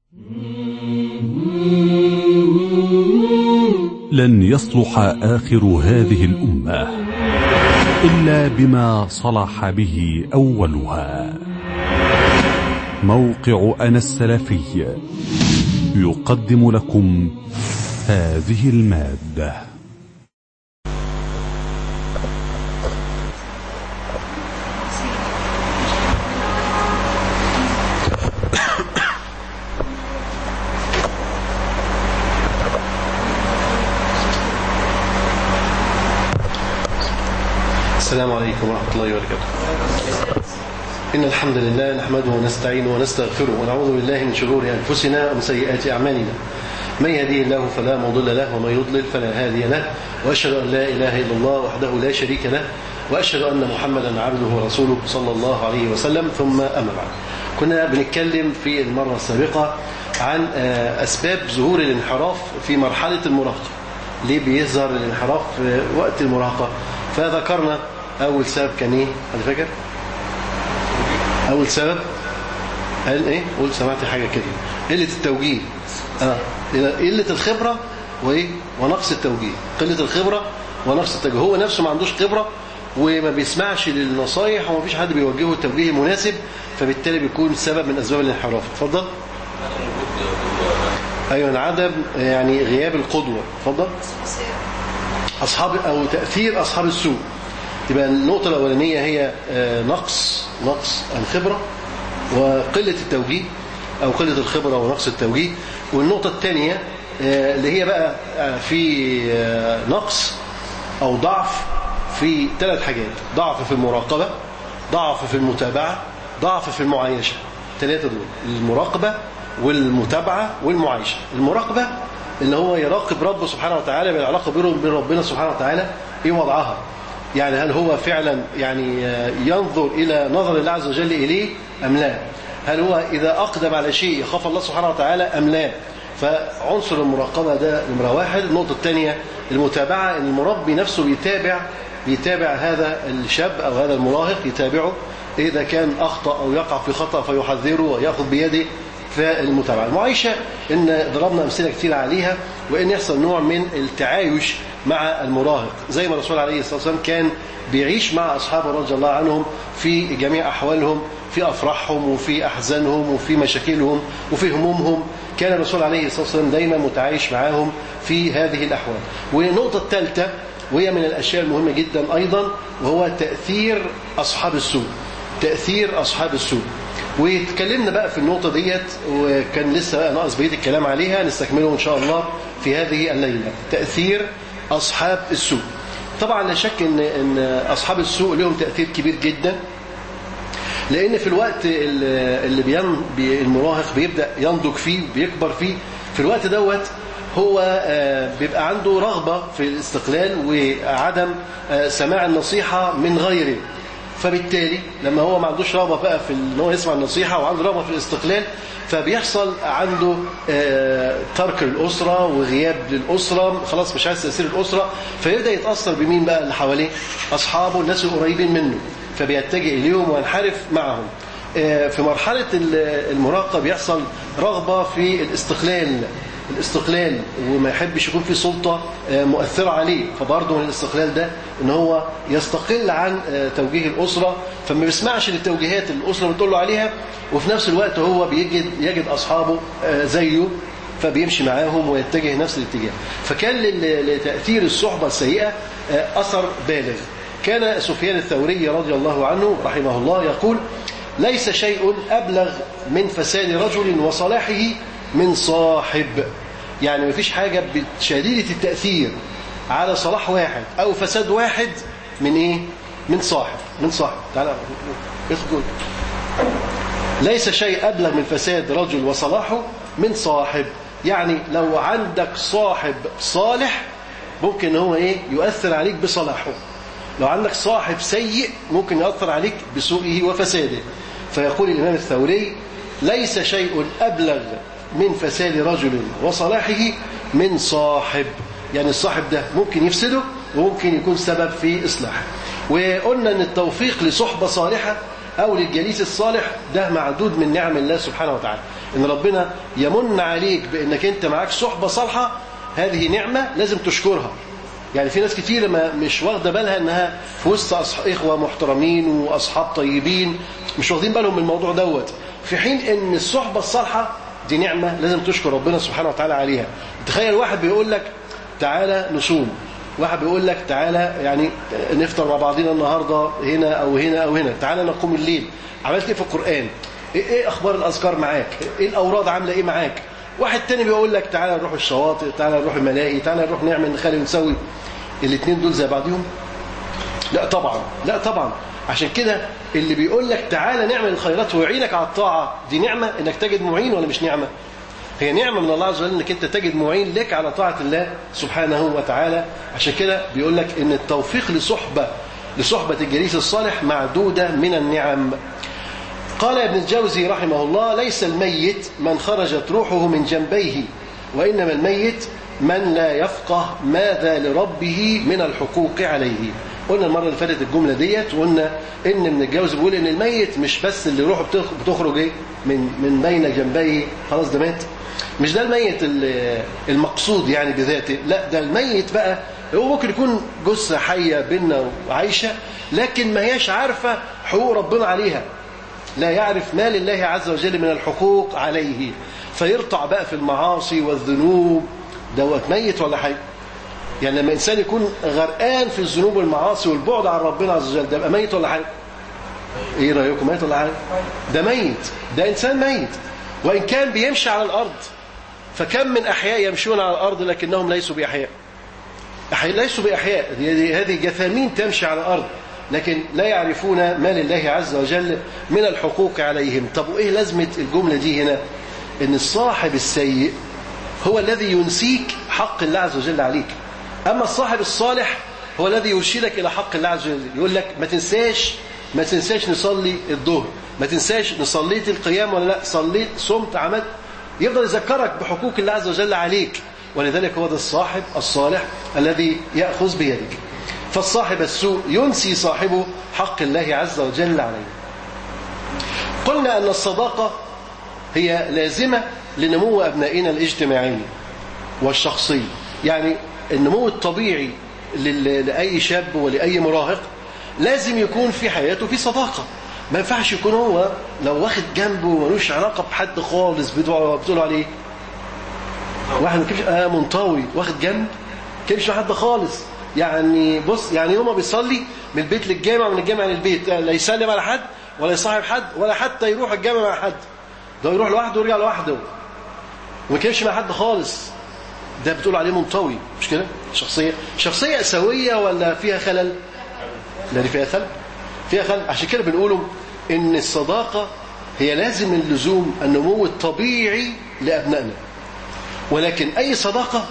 لن يصلح آخر هذه الأمة إلا بما صلح به أولها موقع أنا السلفي يقدم لكم هذه المادة السلام عليكم ورحمة الله وبركاته إن الحمد لله نحمده ونستعينه ونستغفره ونعوذ بالله من شرور أنفسنا ومن سيئات أعمالنا من يهديه الله فلا مضل له ومن يضلل فلا هادي له وأشهد أن لا إله إلا الله وحده لا شريك له وأشهد أن محمدا عبده ورسوله صلى الله عليه وسلم ثم أما بعد كنا بنتكلم في المرة السابقة عن أسباب ظهور الانحراف في مرحلة المراهقة ليه بيظهر الانحراف في وقت المراهقة فذكرنا أول سبب كان إيه حد فاكر أول سبب قال إيه قول سمعت حاجة كده قلة التوجيه آه. قلة الخبرة وإيه ونقص التوجيه قلة الخبرة ونقص التوجيه هو نفسه ما عندوش خبرة وما بيسمعش للنصايح وما فيش حد بيوجهه التوجيه المناسب فبالتالي بيكون سبب من أسباب الانحراف اتفضل أيوة عدم يعني غياب القدوة اتفضل أصحاب أو تأثير أصحاب السوء يبقى النقطة الأولانية هي نقص نقص الخبرة وقلة التوجيه أو قلة الخبرة ونقص التوجيه والنقطة الثانية اللي هي بقى في نقص أو ضعف في ثلاث حاجات ضعف في المراقبة ضعف في المتابعة ضعف في المعايشة ثلاثة دول المراقبة والمتابعة والمعايشة المراقبة اللي هو يراقب ربه سبحانه وتعالى بالعلاقة بينه وبين ربنا سبحانه وتعالى ايه وضعها يعني هل هو فعلا يعني ينظر إلى نظر الله عز وجل إليه أم لا هل هو إذا أقدم على شيء يخاف الله سبحانه وتعالى أم لا فعنصر المراقبة ده نمرة واحد النقطة الثانية المتابعة ان المربي نفسه بيتابع بيتابع هذا الشاب أو هذا المراهق يتابعه إذا كان أخطأ أو يقع في خطأ فيحذره ويأخذ بيده فالمتابعة المعايشة إن ضربنا أمثلة كتير عليها وإن يحصل نوع من التعايش مع المراهق زي ما الرسول عليه الصلاة والسلام كان بيعيش مع أصحابه رضي الله عنهم في جميع أحوالهم في أفراحهم وفي أحزانهم وفي مشاكلهم وفي همومهم كان الرسول عليه الصلاة والسلام دايما متعايش معاهم في هذه الأحوال والنقطة الثالثة وهي من الأشياء المهمة جدا أيضا وهو تأثير أصحاب السوء تأثير أصحاب السوء واتكلمنا بقى في النقطة ديت وكان لسه بقى ناقص بقية الكلام عليها نستكمله إن شاء الله في هذه الليلة تأثير أصحاب السوء طبعا لا شك إن, إن أصحاب السوء لهم تأثير كبير جدا لأن في الوقت اللي بين المراهق بيبدأ ينضج فيه بيكبر فيه في الوقت دوت هو بيبقى عنده رغبة في الاستقلال وعدم سماع النصيحة من غيره فبالتالي لما هو ما عندوش رغبة بقى في ان هو يسمع النصيحة وعنده رغبة في الاستقلال فبيحصل عنده ترك الأسرة وغياب للأسرة خلاص مش عايز تأثير الأسرة فيبدأ يتأثر بمين بقى اللي حواليه أصحابه الناس القريبين منه فبيتجه إليهم وينحرف معهم في مرحلة المراهقة بيحصل رغبة في الاستقلال الاستقلال وما يحبش يكون في سلطة مؤثرة عليه فبرضه من الاستقلال ده ان هو يستقل عن توجيه الأسرة فما بيسمعش للتوجيهات اللي الأسرة بتقول له عليها وفي نفس الوقت هو بيجد يجد أصحابه زيه فبيمشي معاهم ويتجه نفس الاتجاه فكان لتأثير الصحبة السيئة أثر بالغ كان سفيان الثوري رضي الله عنه رحمه الله يقول ليس شيء أبلغ من فساد رجل وصلاحه من صاحب يعني مفيش حاجة شديدة التأثير على صلاح واحد أو فساد واحد من إيه؟ من صاحب من صاحب تعالى يخرج ليس شيء أبلغ من فساد رجل وصلاحه من صاحب يعني لو عندك صاحب صالح ممكن هو إيه يؤثر عليك بصلاحه لو عندك صاحب سيء ممكن يؤثر عليك بسوءه وفساده فيقول الإمام الثوري ليس شيء أبلغ من فساد رجل وصلاحه من صاحب يعني الصاحب ده ممكن يفسده وممكن يكون سبب في إصلاحه وقلنا أن التوفيق لصحبة صالحة أو للجليس الصالح ده معدود من نعم الله سبحانه وتعالى ان ربنا يمن عليك بانك انت معاك صحبة صالحة هذه نعمة لازم تشكرها يعني في ناس كتير ما مش واخدة بالها انها في وسط اخوة محترمين واصحاب طيبين مش واخدين بالهم من الموضوع دوت في حين ان الصحبة الصالحة دي نعمة لازم تشكر ربنا سبحانه وتعالى عليها تخيل واحد بيقول لك تعالى نصوم واحد بيقول لك تعالى يعني نفطر مع بعضنا النهاردة هنا أو هنا أو هنا تعالى نقوم الليل عملت ايه في القرآن ايه, إيه أخبار الأذكار معاك ايه الأوراد عاملة ايه معاك واحد تاني بيقول لك تعالى نروح الشواطئ تعالى نروح الملاهي تعالى نروح نعمل نخلي ونسوي الاثنين دول زي بعضهم لا طبعا لا طبعا عشان كده اللي بيقول لك تعالى نعمل الخيرات ويعينك على الطاعة دي نعمة انك تجد معين ولا مش نعمة هي نعمة من الله عز وجل انك انت تجد معين لك على طاعة الله سبحانه وتعالى عشان كده بيقول لك ان التوفيق لصحبة لصحبة الجليس الصالح معدودة من النعم قال ابن الجوزي رحمه الله ليس الميت من خرجت روحه من جنبيه وإنما الميت من لا يفقه ماذا لربه من الحقوق عليه قلنا المرة اللي فاتت الجملة ديت وقلنا ان ابن الجوزي بيقول ان الميت مش بس اللي روحه بتخرج ايه من من بين جنبيه خلاص ده مات مش ده الميت المقصود يعني بذاته لا ده الميت بقى هو ممكن يكون جثة حية بينا وعايشة لكن ما هياش عارفة حقوق ربنا عليها لا يعرف ما لله عز وجل من الحقوق عليه فيرطع بقى في المعاصي والذنوب دوت ميت ولا حي يعني لما إنسان يكون غرقان في الذنوب والمعاصي والبعد عن ربنا عز وجل ده يبقى ميت ولا حي ايه رأيكم ميت ولا حي ده ميت ده إنسان ميت وإن كان بيمشي على الأرض فكم من أحياء يمشون على الأرض لكنهم ليسوا بأحياء ليسوا بأحياء هذه جثامين تمشي على الأرض لكن لا يعرفون ما لله عز وجل من الحقوق عليهم طب وإيه لازمة الجملة دي هنا إن الصاحب السيء هو الذي ينسيك حق الله عز وجل عليك أما الصاحب الصالح هو الذي يرشدك إلى حق الله عز وجل يقول لك ما تنساش ما تنساش نصلي الظهر ما تنساش نصليت القيام ولا لا صليت صمت عملت يفضل يذكرك بحقوق الله عز وجل عليك ولذلك هو ده الصاحب الصالح الذي يأخذ بيدك فالصاحب السوء ينسي صاحبه حق الله عز وجل عليه قلنا أن الصداقة هي لازمة لنمو أبنائنا الاجتماعي والشخصي يعني النمو الطبيعي لأي شاب ولأي مراهق لازم يكون في حياته في صداقة ما ينفعش يكون هو لو واخد جنبه ملوش علاقة بحد خالص بتقولوا عليه واحد ما كيفش آه منطوي واخد جنب كيفش مع حد خالص يعني بص يعني يوم ما بيصلي من البيت للجامع ومن الجامع للبيت لا يسلم على حد ولا يصاحب حد ولا حتى يروح الجامع مع حد ده يروح لوحده ويرجع لوحده وما كيفش مع حد خالص ده بتقول عليه منطوي مش كده شخصية شخصية سوية ولا فيها خلل لا دي فيها خلل فيها خلل عشان كده بنقوله ان الصداقة هي لازم اللزوم النمو الطبيعي لأبنائنا ولكن أي صداقة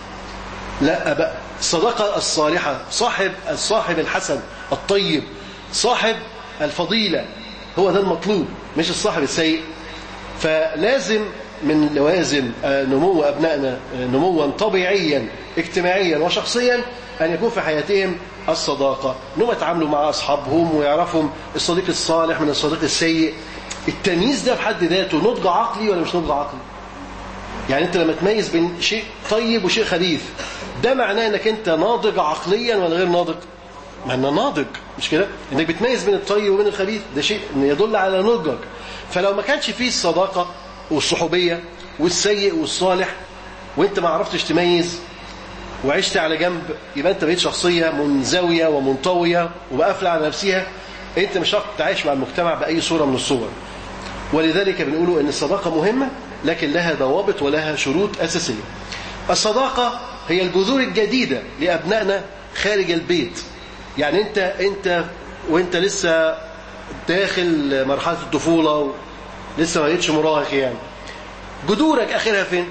لا بقى الصداقة الصالحة صاحب الصاحب الحسن الطيب صاحب الفضيلة هو ده المطلوب مش الصاحب السيء فلازم من لوازم نمو أبنائنا نموا طبيعيا اجتماعيا وشخصيا أن يكون في حياتهم الصداقة انهم يتعاملوا مع أصحابهم ويعرفوا الصديق الصالح من الصديق السيء التمييز ده في حد ذاته نضج عقلي ولا مش نضج عقلي يعني انت لما تميز بين شيء طيب وشيء خبيث ده معناه انك انت ناضج عقليا ولا غير ناضج مع انه ناضج مش كده انك بتميز بين الطيب وبين الخبيث ده شيء يدل على نضجك فلو ما كانش فيه الصداقة والصحوبية والسيء والصالح وانت ما عرفتش تميز وعشت على جنب يبقى انت بقيت شخصية منزوية ومنطوية وقافلة على نفسها انت مش هتعرف تعيش مع المجتمع بأي صورة من الصور ولذلك بنقوله ان الصداقة مهمة لكن لها ضوابط ولها شروط أساسية الصداقة هي الجذور الجديدة لأبنائنا خارج البيت يعني انت انت وانت لسه داخل مرحلة الطفولة لسه ما بقتش مراهق يعني جذورك اخرها فين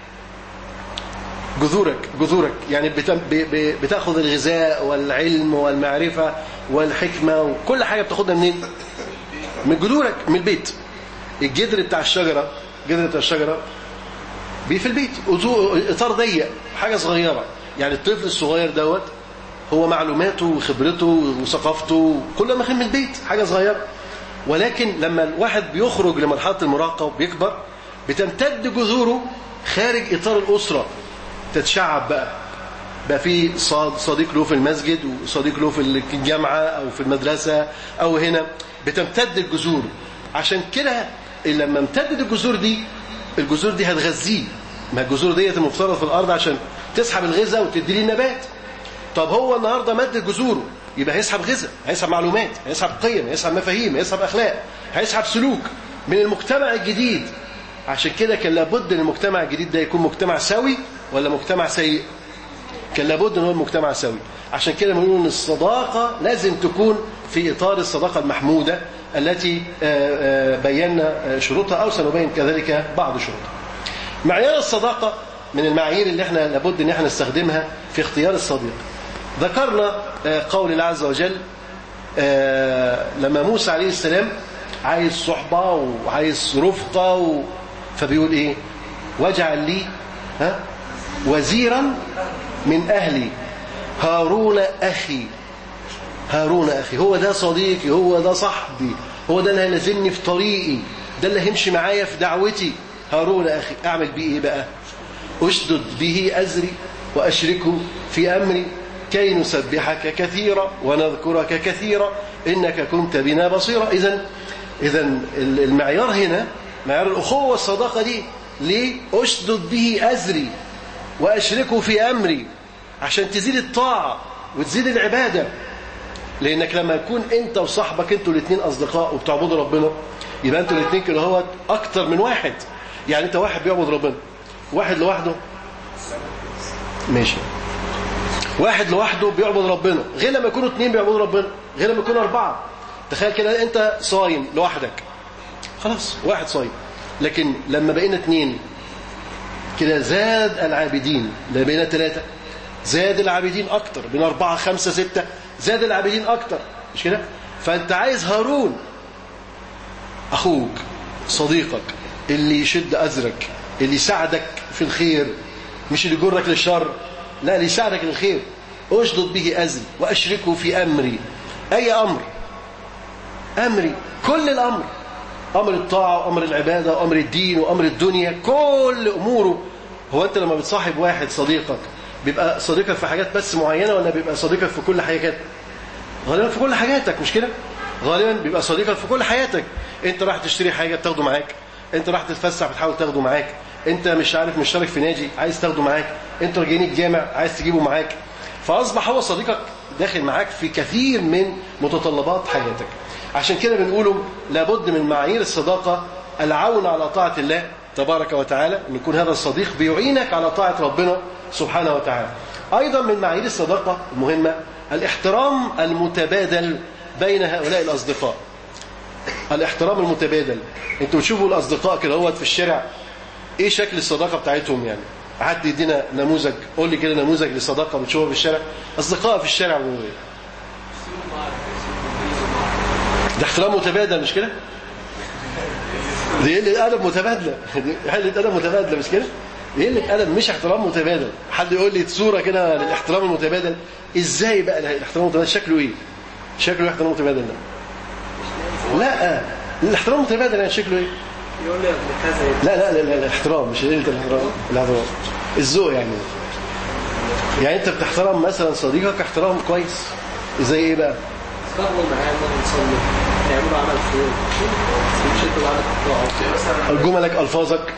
جذورك جذورك يعني بتاخذ الغذاء والعلم والمعرفة والحكمة وكل حاجة بتاخدها منين من جذورك من البيت الجذر بتاع الشجرة جذر بتاع الشجرة بيه في البيت اطار ضيق حاجة صغيرة يعني الطفل الصغير دوت هو معلوماته وخبرته وثقافته كل ما من البيت حاجة صغيرة ولكن لما الواحد بيخرج لمرحلة المراهقة وبيكبر بتمتد جذوره خارج إطار الأسرة تتشعب بقى بقى في صديق له في المسجد وصديق له في الجامعة أو في المدرسة أو هنا بتمتد الجذور عشان كده لما امتدت الجذور دي الجذور دي هتغذيه ما الجذور ديت المفترض في الأرض عشان تسحب الغذاء وتدي لي النبات طب هو النهارده مد جذوره يبقى هيسحب غذاء هيسحب معلومات هيسحب قيم هيسحب مفاهيم هيسحب أخلاق هيسحب سلوك من المجتمع الجديد عشان كده كان لابد ان المجتمع الجديد ده يكون مجتمع سوي ولا مجتمع سيء كان لابد ان هو المجتمع سوي عشان كده بنقول ان الصداقه لازم تكون في اطار الصداقه المحموده التي بينا شروطها او سنبين كذلك بعض شروطها معيار الصداقه من المعايير اللي احنا لابد ان احنا نستخدمها في اختيار الصديق ذكرنا قول الله عز وجل لما موسى عليه السلام عايز صحبة وعايز رفقة و... فبيقول ايه واجعل لي ها وزيرا من أهلي هارون أخي هارون أخي هو ده صديقي هو ده صاحبي هو ده اللي هيلازمني في طريقي ده اللي هيمشي معايا في دعوتي هارون أخي أعمل بيه إيه بقى أشدد به أزري وأشركه في أمري كي نسبحك كثيرا ونذكرك كثيرا إنك كنت بنا بصيرا إذا إذا المعيار هنا معيار الأخوة والصداقة دي ليه أشدد به أزري وأشركه في أمري عشان تزيد الطاعة وتزيد العبادة لأنك لما يكون أنت وصاحبك أنتوا الاثنين أصدقاء وبتعبدوا ربنا يبقى أنتوا الاثنين كده هو أكتر من واحد يعني أنت واحد بيعبد ربنا واحد لوحده ماشي واحد لوحده بيعبد ربنا غير لما يكونوا اثنين بيعبدوا ربنا غير لما يكونوا أربعة تخيل كده أنت صايم لوحدك خلاص واحد صايم لكن لما بقينا اثنين كده زاد العابدين لما بقينا ثلاثة زاد العابدين أكتر بين أربعة خمسة ستة زاد العابدين أكتر مش كده فأنت عايز هارون أخوك صديقك اللي يشد أزرك اللي يساعدك في الخير مش اللي يجرك للشر لا اللي يساعدك للخير أشدد به أزري وأشركه في أمري أي أمر أمري كل الأمر أمر الطاعة وأمر العبادة وأمر الدين وأمر الدنيا كل أموره هو أنت لما بتصاحب واحد صديقك بيبقى صديقك في حاجات بس معينة ولا بيبقى صديقك في كل حاجات غالبا في كل حاجاتك مش كده غالبا بيبقى صديقك في كل حياتك انت راح تشتري حاجة بتاخده معاك انت راح تتفسح بتحاول تاخده معاك انت مش عارف مشترك في نادي عايز تاخده معاك انت راجعين الجامع عايز تجيبه معاك فاصبح هو صديقك داخل معاك في كثير من متطلبات حياتك عشان كده بنقوله لابد من معايير الصداقة العون على طاعة الله تبارك وتعالى ان يكون هذا الصديق بيعينك على طاعة ربنا سبحانه وتعالى أيضا من معايير الصداقة المهمة الاحترام المتبادل بين هؤلاء الأصدقاء الاحترام المتبادل انتوا بتشوفوا الأصدقاء كده هو في الشارع ايه شكل الصداقة بتاعتهم يعني حد يدينا نموذج قول لي كده نموذج لصداقة بتشوفها في الشارع أصدقاء في الشارع بيقولوا ايه ده احترام متبادل مش كده دي قله ادب متبادله دي قله ادب متبادله مش كده دي قله ادب مش احترام متبادل حد يقول لي صوره كده للاحترام المتبادل ازاي بقى الاحترام المتبادل شكله ايه شكله ايه احترام متبادل ده لا الاحترام المتبادل يعني شكله ايه يقول لي كذا لا لا لا, لا الاحترام مش قله الاحترام الاحترام الذوق يعني يعني انت بتحترم مثلا صديقك احترام كويس زي ايه بقى تاخده معاه نقعد نصلي نعملوا عمل خير نشدوا بعض جملك الفاظك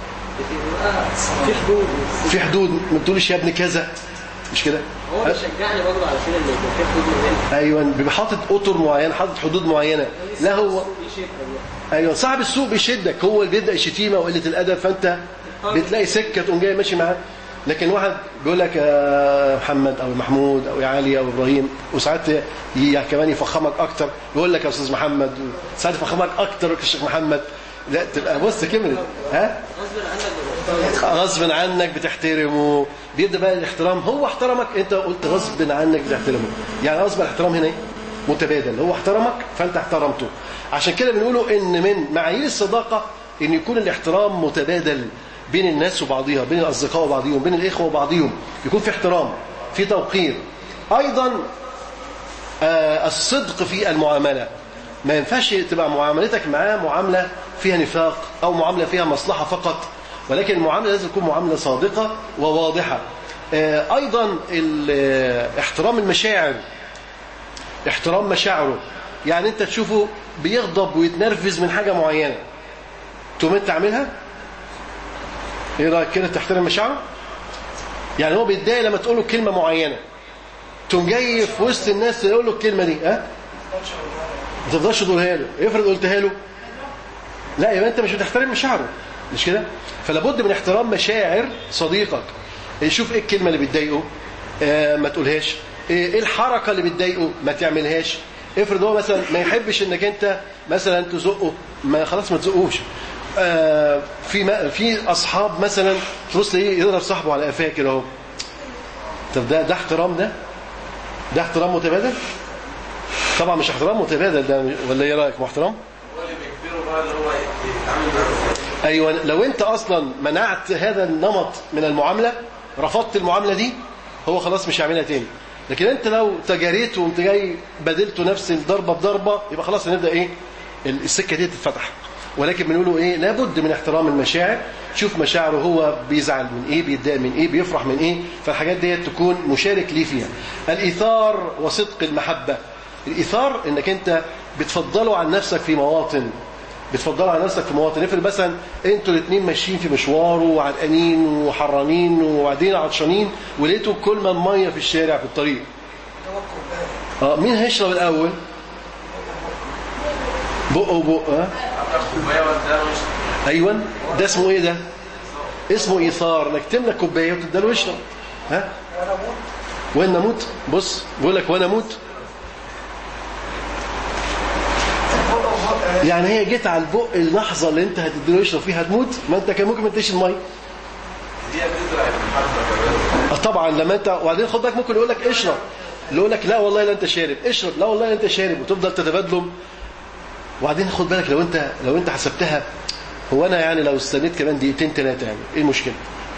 في حدود في حدود ما تقولش يا ابن كذا مش كده هو بيشجعني برضه على كده اللي يبقى في حدود ما بين ايوه بيبقى حاطط اطر معين حاطط حدود معينه لا هو بيشد والله. ايوه صاحب السوق بيشدك هو اللي بيبدا الشتيمه وقله الادب فانت بتلاقي سكه تقوم جاي ماشي معاه لكن واحد بيقول لك يا محمد او محمود او يا علي او ابراهيم وساعات ي- كمان يفخمك اكتر يقول لك يا استاذ محمد ساعات يفخمك اكتر يا شيخ محمد لا تبقى بص كملت ها غصب عنك بتختار. غصب عنك بتحترمه بيبدا بقى الاحترام هو احترمك انت قلت غصب عنك بتحترمه يعني غصب الاحترام هنا ايه متبادل هو احترمك فانت احترمته عشان كده بنقوله ان من معايير الصداقه ان يكون الاحترام متبادل بين الناس وبعضها بين الاصدقاء وبعضهم بين الاخوه وبعضهم يكون في احترام في توقير ايضا آه، الصدق في المعامله ما ينفعش تبقى معاملتك معاه معامله فيها نفاق أو معاملة فيها مصلحة فقط ولكن المعاملة لازم تكون معاملة صادقة وواضحة آه، أيضا ال- آه، احترام المشاعر احترام مشاعره يعني انت تشوفه بيغضب ويتنرفز من حاجة معينة تقوم انت عاملها ايه رايك كده تحترم مشاعره يعني هو بيتضايق لما تقول له كلمه معينه تقوم جاي في وسط الناس تقول له الكلمه دي ها ما تفضلش تقولها له افرض قلتها له لا يبقى انت مش بتحترم مشاعره مش كده فلا بد من احترام مشاعر صديقك يشوف ايه الكلمه اللي بتضايقه آه ما تقولهاش ايه إيه الحركه اللي بتضايقه ما تعملهاش افرض هو مثلا ما يحبش انك انت مثلا تزقه ما خلاص ما تزقوش آه في ما في اصحاب مثلا تبص تلاقيه يضرب صاحبه على قفاه كده اهو طب ده ده احترام ده ده احترام متبادل طبعا مش احترام متبادل ده ولا ايه رايك محترم هو اللي بيجبره بقى اللي هو يتعامل معاه ايوه لو انت اصلا منعت هذا النمط من المعامله رفضت المعامله دي هو خلاص مش هيعملها تاني لكن انت لو تجاريت وانت جاي بدلته نفس الضربه بضربه يبقى خلاص هنبدا ايه السكه دي تتفتح ولكن بنقوله ايه لابد من احترام المشاعر شوف مشاعره هو بيزعل من ايه بيتضايق من ايه بيفرح من ايه فالحاجات دي تكون مشارك ليه فيها الايثار وصدق المحبه الايثار انك انت بتفضله عن نفسك في مواطن بتفضلوا على نفسك في مواطن افرض مثلا انتوا الاثنين ماشيين في مشوار وعرقانين وحرانين وبعدين عطشانين ولقيتوا كل ما الميه في الشارع في الطريق اه مين هيشرب الاول بق وبق ها كوبايه وده مش ايوه ده اسمه ايه ده اسمه ايثار انك تملك كوبايه وتديله يشرب ها وين نموت بص بقول لك وانا اموت يعني هي جيت على البق اللحظه اللي انت هتديله يشرب فيها هتموت ما انت كان ممكن ما تديش الميه دي بتزرع المحبه كمان آه طبعا لما انت وبعدين خد بالك ممكن يقول لك اشرب اللي يقول لك لا والله لا انت شارب اشرب لا والله لا انت شارب وتفضل تتبادلهم وبعدين خد بالك لو انت لو انت حسبتها هو انا يعني لو استنيت كمان دقيقتين ثلاثه يعني ايه المشكله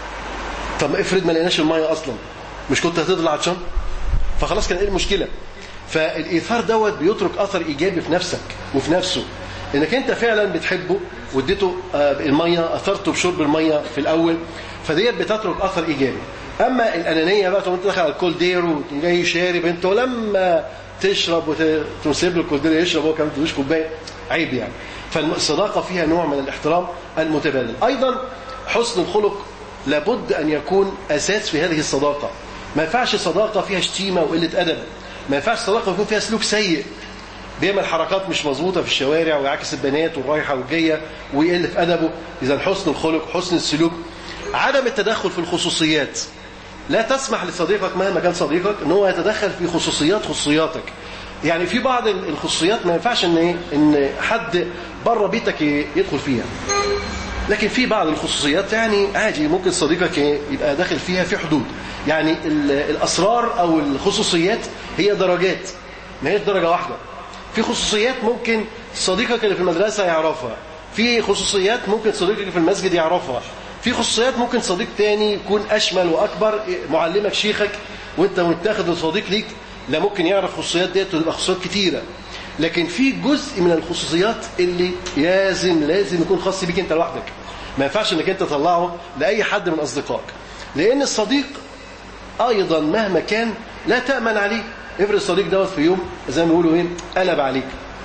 طب افرض ما لقيناش الميه اصلا مش كنت هتفضل عطشان فخلاص كان ايه المشكله فالايثار دوت بيترك اثر ايجابي في نفسك وفي نفسه انك انت فعلا بتحبه واديته آه، الميه اثرته بشرب الميه في الاول فديت بتترك اثر ايجابي اما الانانيه بقى تقوم انت داخل على الكولدير وتقوم جاي شارب انت ولما تشرب وتسيب له الكولدير يشرب هو كمان ما تدوش كوبايه عيب يعني فالصداقه فيها نوع من الاحترام المتبادل ايضا حسن الخلق لابد ان يكون اساس في هذه الصداقه ما ينفعش صداقه فيها شتيمه وقله ادب ما ينفعش صداقه يكون فيها سلوك سيء بيعمل حركات مش مظبوطه في الشوارع ويعكس البنات والرايحه والجايه ويقل في ادبه اذا حسن الخلق حسن السلوك عدم التدخل في الخصوصيات لا تسمح لصديقك مهما كان صديقك ان هو يتدخل في خصوصيات خصوصياتك يعني في بعض الخصوصيات ما ينفعش ان ايه ان حد بره بيتك يدخل فيها لكن في بعض الخصوصيات يعني عادي ممكن صديقك يبقى داخل فيها في حدود يعني ال- الاسرار او الخصوصيات هي درجات ما هيش درجه واحده في خصوصيات ممكن صديقك اللي في المدرسه يعرفها في خصوصيات ممكن صديقك اللي في المسجد يعرفها في خصوصيات ممكن صديق تاني يكون اشمل واكبر معلمك شيخك وانت متاخد صديق ليك لا ممكن يعرف خصوصيات ديت وتبقى خصوصيات كتيره لكن في جزء من الخصوصيات اللي لازم لازم يكون خاص بيك انت لوحدك ما ينفعش انك انت تطلعه لاي حد من اصدقائك لان الصديق ايضا مهما كان لا تامن عليه افرض الصديق دوت في يوم زي ما بيقولوا ايه قلب عليك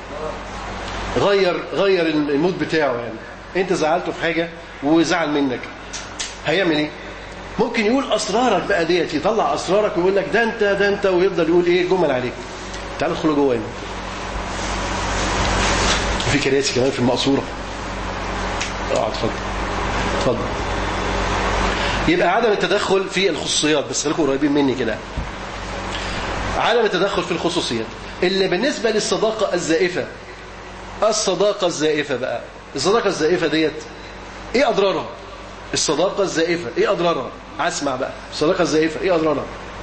غير غير المود بتاعه يعني انت زعلته في حاجه وزعل منك هيعمل ايه ممكن يقول اسرارك بقى ديت يطلع اسرارك ويقول لك ده انت ده انت ويفضل يقول ايه جمل عليك تعال ادخلوا جوه هنا في كراسي كمان في المقصوره اه اتفضل اتفضل يبقى عدم التدخل في الخصوصيات بس خليكم قريبين مني كده عدم التدخل في الخصوصيات اللي بالنسبه للصداقه الزائفه الصداقه الزائفه بقى الصداقه الزائفه ديت ايه اضرارها الصداقه الزائفه ايه اضرارها اسمع بقى الصداقه الزائفه ايه اضرارها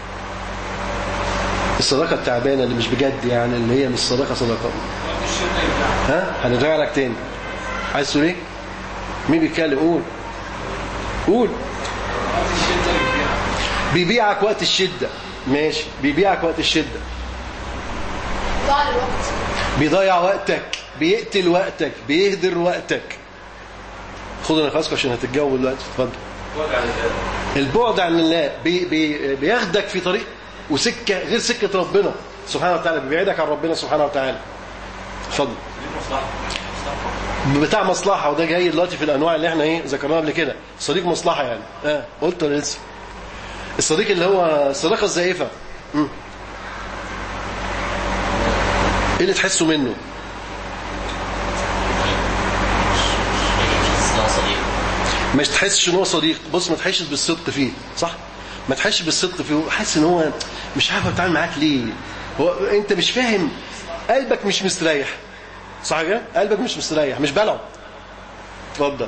الصداقه التعبانه اللي مش بجد يعني اللي هي مش صداقه صداقه ها هنرجع لك تاني عايز تقول ايه مين بيتكلم قول قول بيبيعك وقت الشده ماشي بيبيعك وقت الشده ضاع الوقت بيضيع وقتك بيقتل وقتك بيهدر وقتك خدوا نفسكم عشان هتتجاوبوا دلوقتي اتفضل وجع القلب البعد عن الله بي بي بياخدك في طريق وسكة غير سكة ربنا سبحانه وتعالى بيبعدك عن ربنا سبحانه وتعالى اتفضل دي مصلحة بتاع مصلحة وده جاي دلوقتي في الأنواع اللي احنا ايه ذكرناها قبل كده صديق مصلحة يعني اه قلت ولا لسه الصديق اللي هو الصداقة الزائفة مم. ايه اللي تحسه منه مش تحسش ان هو صديق بص ما تحسش بالصدق فيه صح ما تحسش بالصدق فيه حاسس ان هو مش عارف هو بيتعامل معاك ليه هو انت مش فاهم قلبك مش مستريح صح كده قلبك مش مستريح مش بلعه اتفضل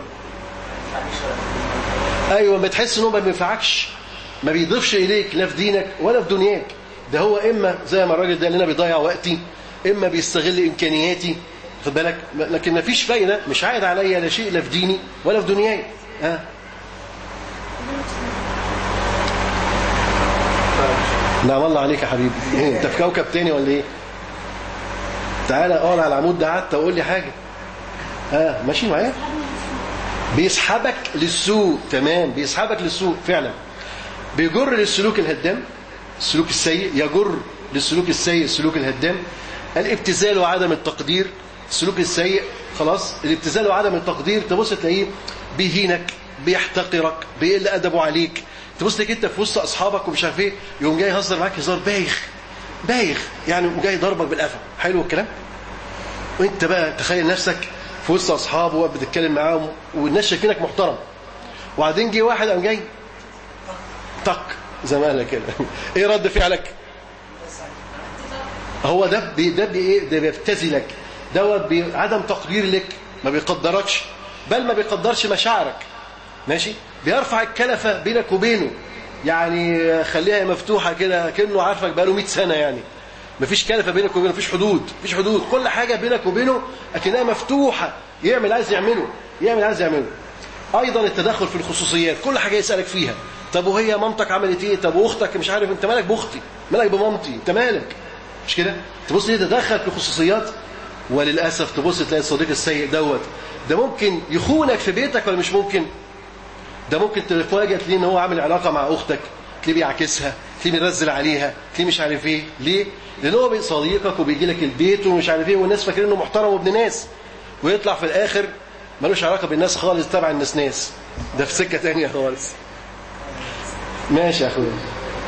ايوه ما تحس ان هو ما بينفعكش ما بيضيفش اليك لا في دينك ولا في دنياك ده هو اما زي ما الراجل ده لنا بيضيع وقتي اما بيستغل امكانياتي خد بالك لكن ما فيش فايده مش عائد عليا لا شيء لا في ديني ولا في دنياي ها نعم الله عليك يا حبيبي ايه انت في كوكب تاني ولا ايه تعالى اقعد على العمود ده قعدت وقول لي حاجه ها ماشي معايا بيسحبك للسوء تمام بيسحبك للسوء فعلا بيجر للسلوك الهدام السلوك السيء يجر للسلوك السيء السلوك الهدام الابتذال وعدم التقدير السلوك السيء خلاص الابتذال وعدم التقدير تبص تلاقيه بيهينك بيحتقرك بيقل ادبه عليك تبص تلاقيك انت في وسط اصحابك ومش عارف ايه يقوم جاي يهزر معاك هزار بايخ بايخ يعني يقوم جاي ضربك بالقفا حلو الكلام وانت بقى تخيل نفسك في وسط اصحابه وقاعد بتتكلم معاهم والناس شايفينك محترم وبعدين جه واحد قام جاي طق زي ما قال كده ايه رد فعلك هو ده بي ده بي ايه ده بيبتذلك دوت بعدم تقدير لك ما بيقدركش بل ما بيقدرش مشاعرك ماشي بيرفع الكلفه بينك وبينه يعني خليها مفتوحه كده كانه عارفك بقاله 100 سنه يعني مفيش كلفه بينك وبينه مفيش حدود مفيش حدود كل حاجه بينك وبينه اكنها مفتوحه يعمل عايز يعمله يعمل عايز يعمله ايضا التدخل في الخصوصيات كل حاجه يسالك فيها طب وهي مامتك عملت ايه طب واختك مش عارف انت مالك باختي مالك بمامتي انت مالك مش كده تبص ليه تدخل في الخصوصيات وللاسف تبص تلاقي الصديق السيء دوت ده ممكن يخونك في بيتك ولا مش ممكن ده ممكن تفاجئ تلاقيه ان هو عامل علاقه مع اختك تلاقيه بيعاكسها تلاقيه بينزل عليها تلاقيه مش عارف ايه ليه لان هو صديقك وبيجي لك البيت ومش عارف ايه والناس فاكرين انه محترم وابن ناس ويطلع في الاخر ملوش علاقه بالناس خالص تبع الناس ناس ده في سكه تانية خالص ماشي يا اخويا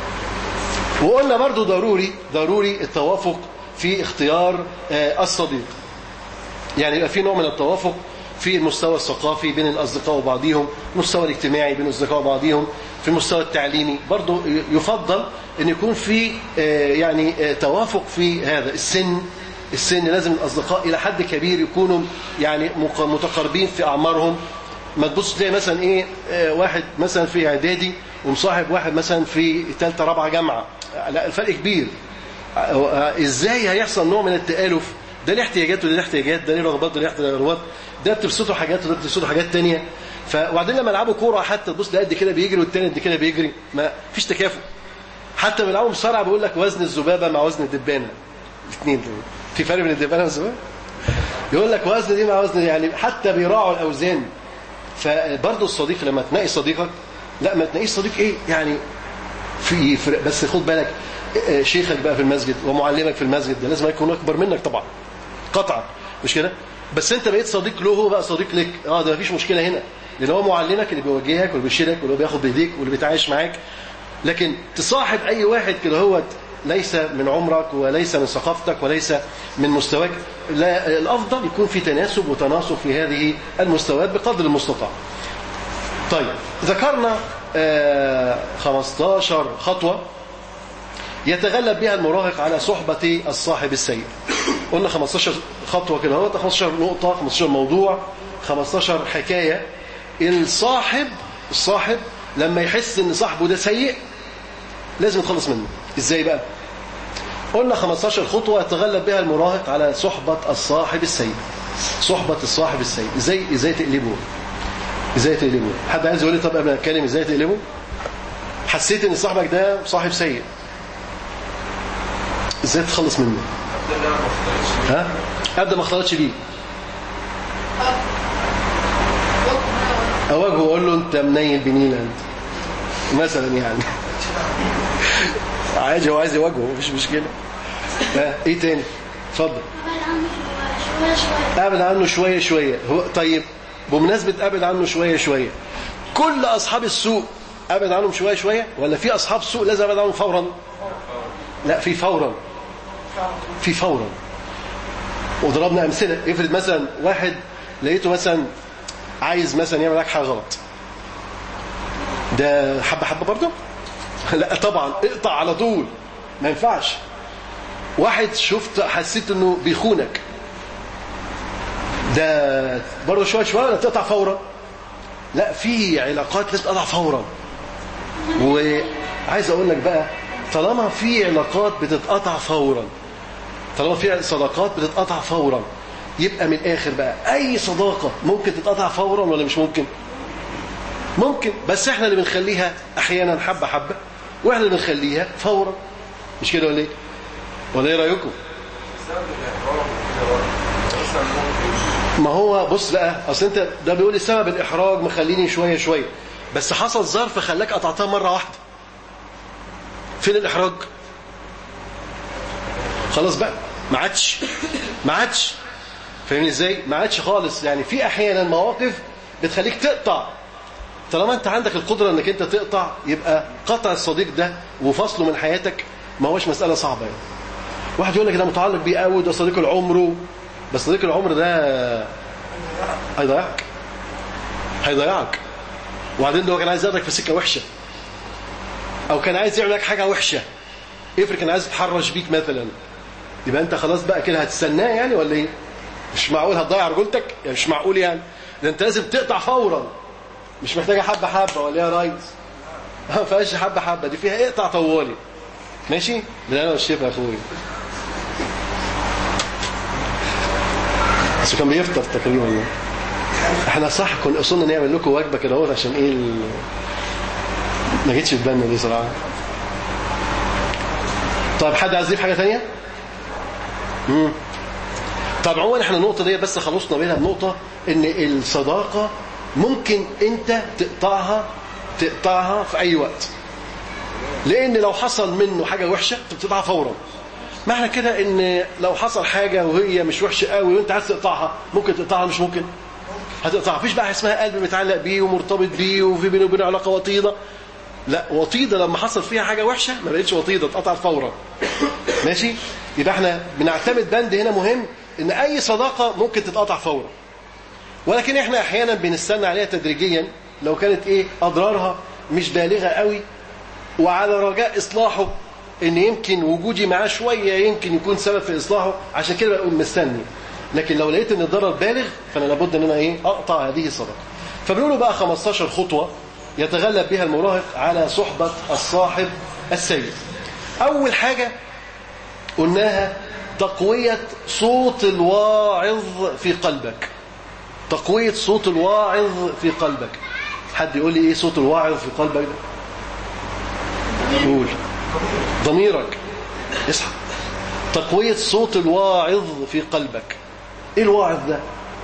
وقلنا برضو ضروري ضروري التوافق في اختيار آه، الصديق يعني يبقى في نوع من التوافق في المستوى الثقافي بين الأصدقاء وبعضهم المستوى الاجتماعي بين الأصدقاء وبعضهم في المستوى التعليمي برضو يفضل أن يكون في آه، يعني آه، توافق في هذا السن السن لازم الأصدقاء إلى حد كبير يكونوا يعني مق- متقاربين في أعمارهم ما تبص تلاقي مثلا ايه آه، واحد مثلا في اعدادي ومصاحب واحد مثلا في ثالثه رابعه جامعه لا الفرق كبير آه، ازاي هيحصل نوع من التآلف ده ليه احتياجات وده ليه احتياجات ده ليه رغبات وده ليه رغبات ده بتبسطه حاجات وده بتبسطه حاجات تانية ف وبعدين لما يلعبوا كوره حتى تبص ده قد كده بيجري والتاني قد كده بيجري ما فيش تكافؤ حتى لما يلعبوا مصارعه بيقول لك وزن الذبابه مع وزن الدبانه الاثنين دول في فرق بين الدبانه والذبابه يقول لك وزن دي مع وزن دي يعني حتى بيراعوا الاوزان فبرضه الصديق لما تنقي صديقك لا ما تنقيش صديق ايه يعني في فرق بس خد بالك آه، شيخك بقى في المسجد ومعلمك في المسجد ده لازم يكون اكبر منك طبعا قطعا مش كده بس انت بقيت صديق له هو بقى صديق لك اه ده مفيش مشكله هنا لان هو معلمك اللي بيوجهك واللي بيشيرك واللي بياخد بايديك واللي بيتعايش معاك لكن تصاحب اي واحد كده هو ليس من عمرك وليس من ثقافتك وليس من مستواك لا الافضل يكون في تناسب وتناسق في هذه المستويات بقدر المستطاع طيب ذكرنا آه، 15 خطوه يتغلب بها المراهق على صحبة الصاحب السيء قلنا 15 خطوة كده اهوت 15 نقطة 15 موضوع 15 حكاية الصاحب الصاحب لما يحس ان صاحبه ده سيء لازم يتخلص منه ازاي بقى قلنا 15 خطوة يتغلب بها المراهق على صحبة الصاحب السيء صحبة الصاحب السيء ازاي ازاي تقلبه ازاي تقلبه حد عايز يقول لي طب قبل ما اتكلم ازاي تقلبه حسيت ان صاحبك ده صاحب سيء ازاي تتخلص منه ده اللي انا ما اختارتش ها ابدا ما اختلطش بيه اواجهه واقول له انت منيل بنيله انت مثلا يعني عادي هو عايز يواجهه مفيش مشكله ها، ايه تاني اتفضل ابعد عنه شويه شويه هو طيب بمناسبه ابعد عنه شويه شويه كل اصحاب السوء ابعد عنهم شويه شويه ولا في اصحاب سوء لازم ابعد عنهم فورا لا في فورا في فورا وضربنا امثله افرض مثلا واحد لقيته مثلا عايز مثلا يعمل لك حاجه غلط ده حبه حبه برضه لا طبعا اقطع على طول ما ينفعش واحد شفت حسيت انه بيخونك ده برضه شويه شويه ولا تقطع فورا لا في علاقات لازم تقطع فورا وعايز اقول لك بقى طالما في علاقات بتتقطع فورا طالما في صداقات بتتقطع فورا يبقى من الاخر بقى اي صداقه ممكن تتقطع فورا ولا مش ممكن ممكن بس احنا اللي بنخليها احيانا حبه حبه واحنا اللي بنخليها فورا مش كده ولا ايه ولا ايه رايكم ما هو بص بقى اصل انت ده بيقول لي سبب الاحراج مخليني شويه شويه بس حصل ظرف خلاك قطعتها مره واحده فين الاحراج خلاص بقى ما عادش ما عادش فاهمني ازاي ما عادش خالص يعني في احيانا مواقف بتخليك تقطع طالما انت عندك القدره انك انت تقطع يبقى قطع الصديق ده وفصله من حياتك ما هوش مساله صعبه يعني واحد يقول لك ده متعلق بيه قوي ده صديق العمر بس صديق العمر ده هيضيعك هيضيعك وبعدين ده هو كان عايز ياخدك في سكه وحشه او كان عايز يعمل لك حاجه وحشه افرض كان عايز يتحرش بيك مثلا يبقى انت خلاص بقى كده هتستناه يعني ولا ايه مش معقول هتضيع رجولتك يعني مش معقول يعني ده انت لازم تقطع فورا مش محتاجه حبه حبه ولا يا ريس ما فيهاش حبه حبه دي فيها اقطع طوالي ماشي ده انا والشيف يا اخويا بس كان بيفطر تقريبا احنا صح كنا اصلنا نعمل لكم وجبه كده اهوت عشان ايه ال... ما جتش في بالنا دي صراحه طيب حد عايز يضيف حاجه ثانيه امم طب عموما احنا النقطه دي بس خلصنا منها بنقطه ان الصداقه ممكن انت تقطعها تقطعها في اي وقت لان لو حصل منه حاجه وحشه بتقطعها فورا معنى كده ان لو حصل حاجه وهي مش وحشه قوي وانت عايز تقطعها ممكن تقطعها مش ممكن هتقطعها مفيش بقى اسمها قلب متعلق بيه ومرتبط بيه وفي بينه وبينه علاقه وطيده لا وطيده لما حصل فيها حاجه وحشه ما بقتش وطيده اتقطع فورا ماشي يبقى احنا بنعتمد بند هنا مهم ان اي صداقه ممكن تتقطع فورا ولكن احنا احيانا بنستنى عليها تدريجيا لو كانت ايه اضرارها مش بالغه قوي وعلى رجاء اصلاحه ان يمكن وجودي معاه شويه يمكن يكون سبب في اصلاحه عشان كده بقول مستني لكن لو لقيت ان الضرر بالغ فانا لابد ان انا ايه اقطع هذه الصدقه فبنقولوا بقى 15 خطوه يتغلب بها المراهق على صحبه الصاحب السيء اول حاجه قلناها تقويه صوت الواعظ في قلبك تقويه صوت الواعظ في قلبك حد يقول لي ايه صوت الواعظ في قلبك ده قول ضميرك اصحى تقوية صوت الواعظ في قلبك ايه الواعظ ده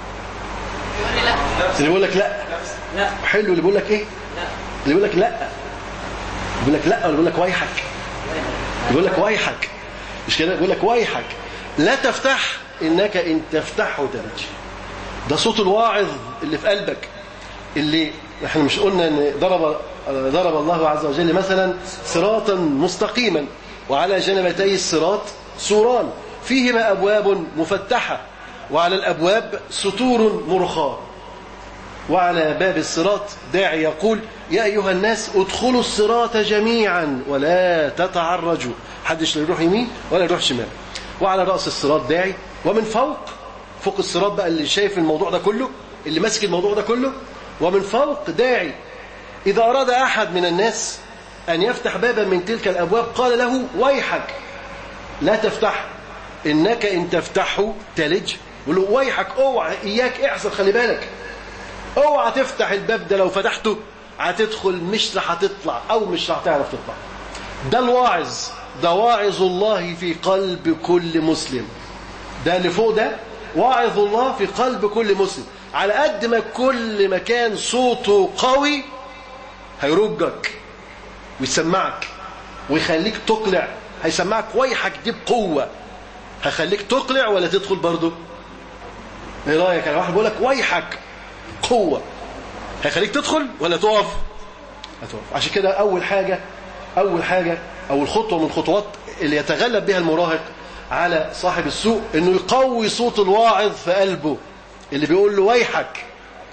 اللي بيقول لك لا لا حلو اللي بيقول لك ايه لا اللي بيقول لك لا بيقول لك لا ولا بيقول لك ويحك بيقول لك ويحك مش كده بيقول لك ويحك لا تفتح انك ان تفتحه تنجي ده صوت الواعظ اللي في قلبك اللي احنا مش قلنا ان ضرب ضرب الله عز وجل مثلا صراطا مستقيما وعلى جنبتي الصراط سوران فيهما ابواب مفتحه وعلى الابواب ستور مرخاه وعلى باب الصراط داعي يقول يا أيها الناس ادخلوا الصراط جميعا ولا تتعرجوا حدش لا يروح يمين ولا يروح شمال وعلى رأس الصراط داعي ومن فوق فوق الصراط بقى اللي شايف الموضوع ده كله اللي ماسك الموضوع ده كله ومن فوق داعي إذا أراد أحد من الناس أن يفتح بابا من تلك الأبواب قال له ويحك لا تفتح إنك إن تفتحه تلج يقول له ويحك اوعى إياك احذر خلي بالك اوعى تفتح الباب ده لو فتحته هتدخل مش رح هتطلع او مش رح تعرف تطلع ده الواعظ ده واعظ الله في قلب كل مسلم ده اللي فوق ده واعظ الله في قلب كل مسلم على قد ما كل ما كان صوته قوي هيرجك ويسمعك ويخليك تقلع هيسمعك ويحك دي بقوة هيخليك تقلع ولا تدخل برضه ايه رايك انا واحد بيقول لك ويحك قوة هيخليك تدخل ولا تقف هتقف عشان كده اول حاجة اول حاجة اول خطوة من الخطوات اللي يتغلب بها المراهق على صاحب السوء انه يقوي صوت الواعظ في قلبه اللي بيقول له ويحك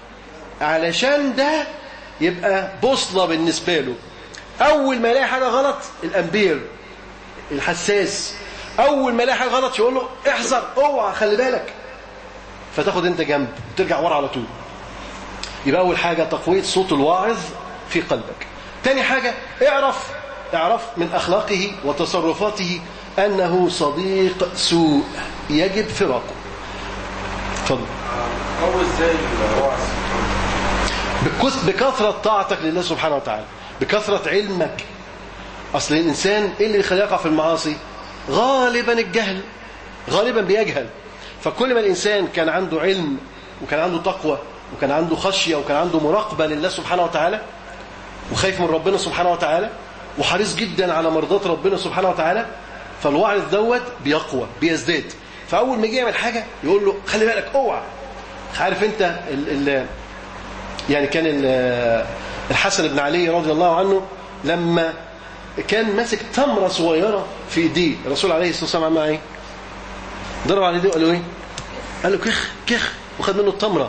علشان ده يبقى بوصلة بالنسبة له اول ما يلاقي حاجة غلط الامبير الحساس اول ما يلاقي حاجة غلط يقول له احذر اوعى خلي بالك فتاخد انت جنب وترجع ورا على طول يبقى اول حاجة تقوية صوت الواعظ في قلبك تاني حاجة اعرف اعرف من اخلاقه وتصرفاته انه صديق سوء يجب فراقه اتفضل هو ازاي الوعظ بكث- بكثرة طاعتك لله سبحانه وتعالى بكثرة علمك أصل الإنسان إيه اللي يخليه يقع في المعاصي غالبا الجهل غالبا بيجهل فكل ما الإنسان كان عنده علم وكان عنده تقوى وكان عنده خشية وكان عنده مراقبة لله سبحانه وتعالى وخايف من ربنا سبحانه وتعالى وحريص جدا على مرضات ربنا سبحانه وتعالى فالوعظ دوت بيقوى بيزداد فأول ما يجي يعمل حاجة يقول له خلي بالك اوعى عارف انت ال ال يعني كان ال- الحسن بن علي رضي الله عنه لما كان ماسك تمرة صغيرة في ايديه الرسول عليه الصلاة والسلام عمل معاه ايه ضرب على ايديه وقال له ايه قال له كخ كخ وخد منه التمرة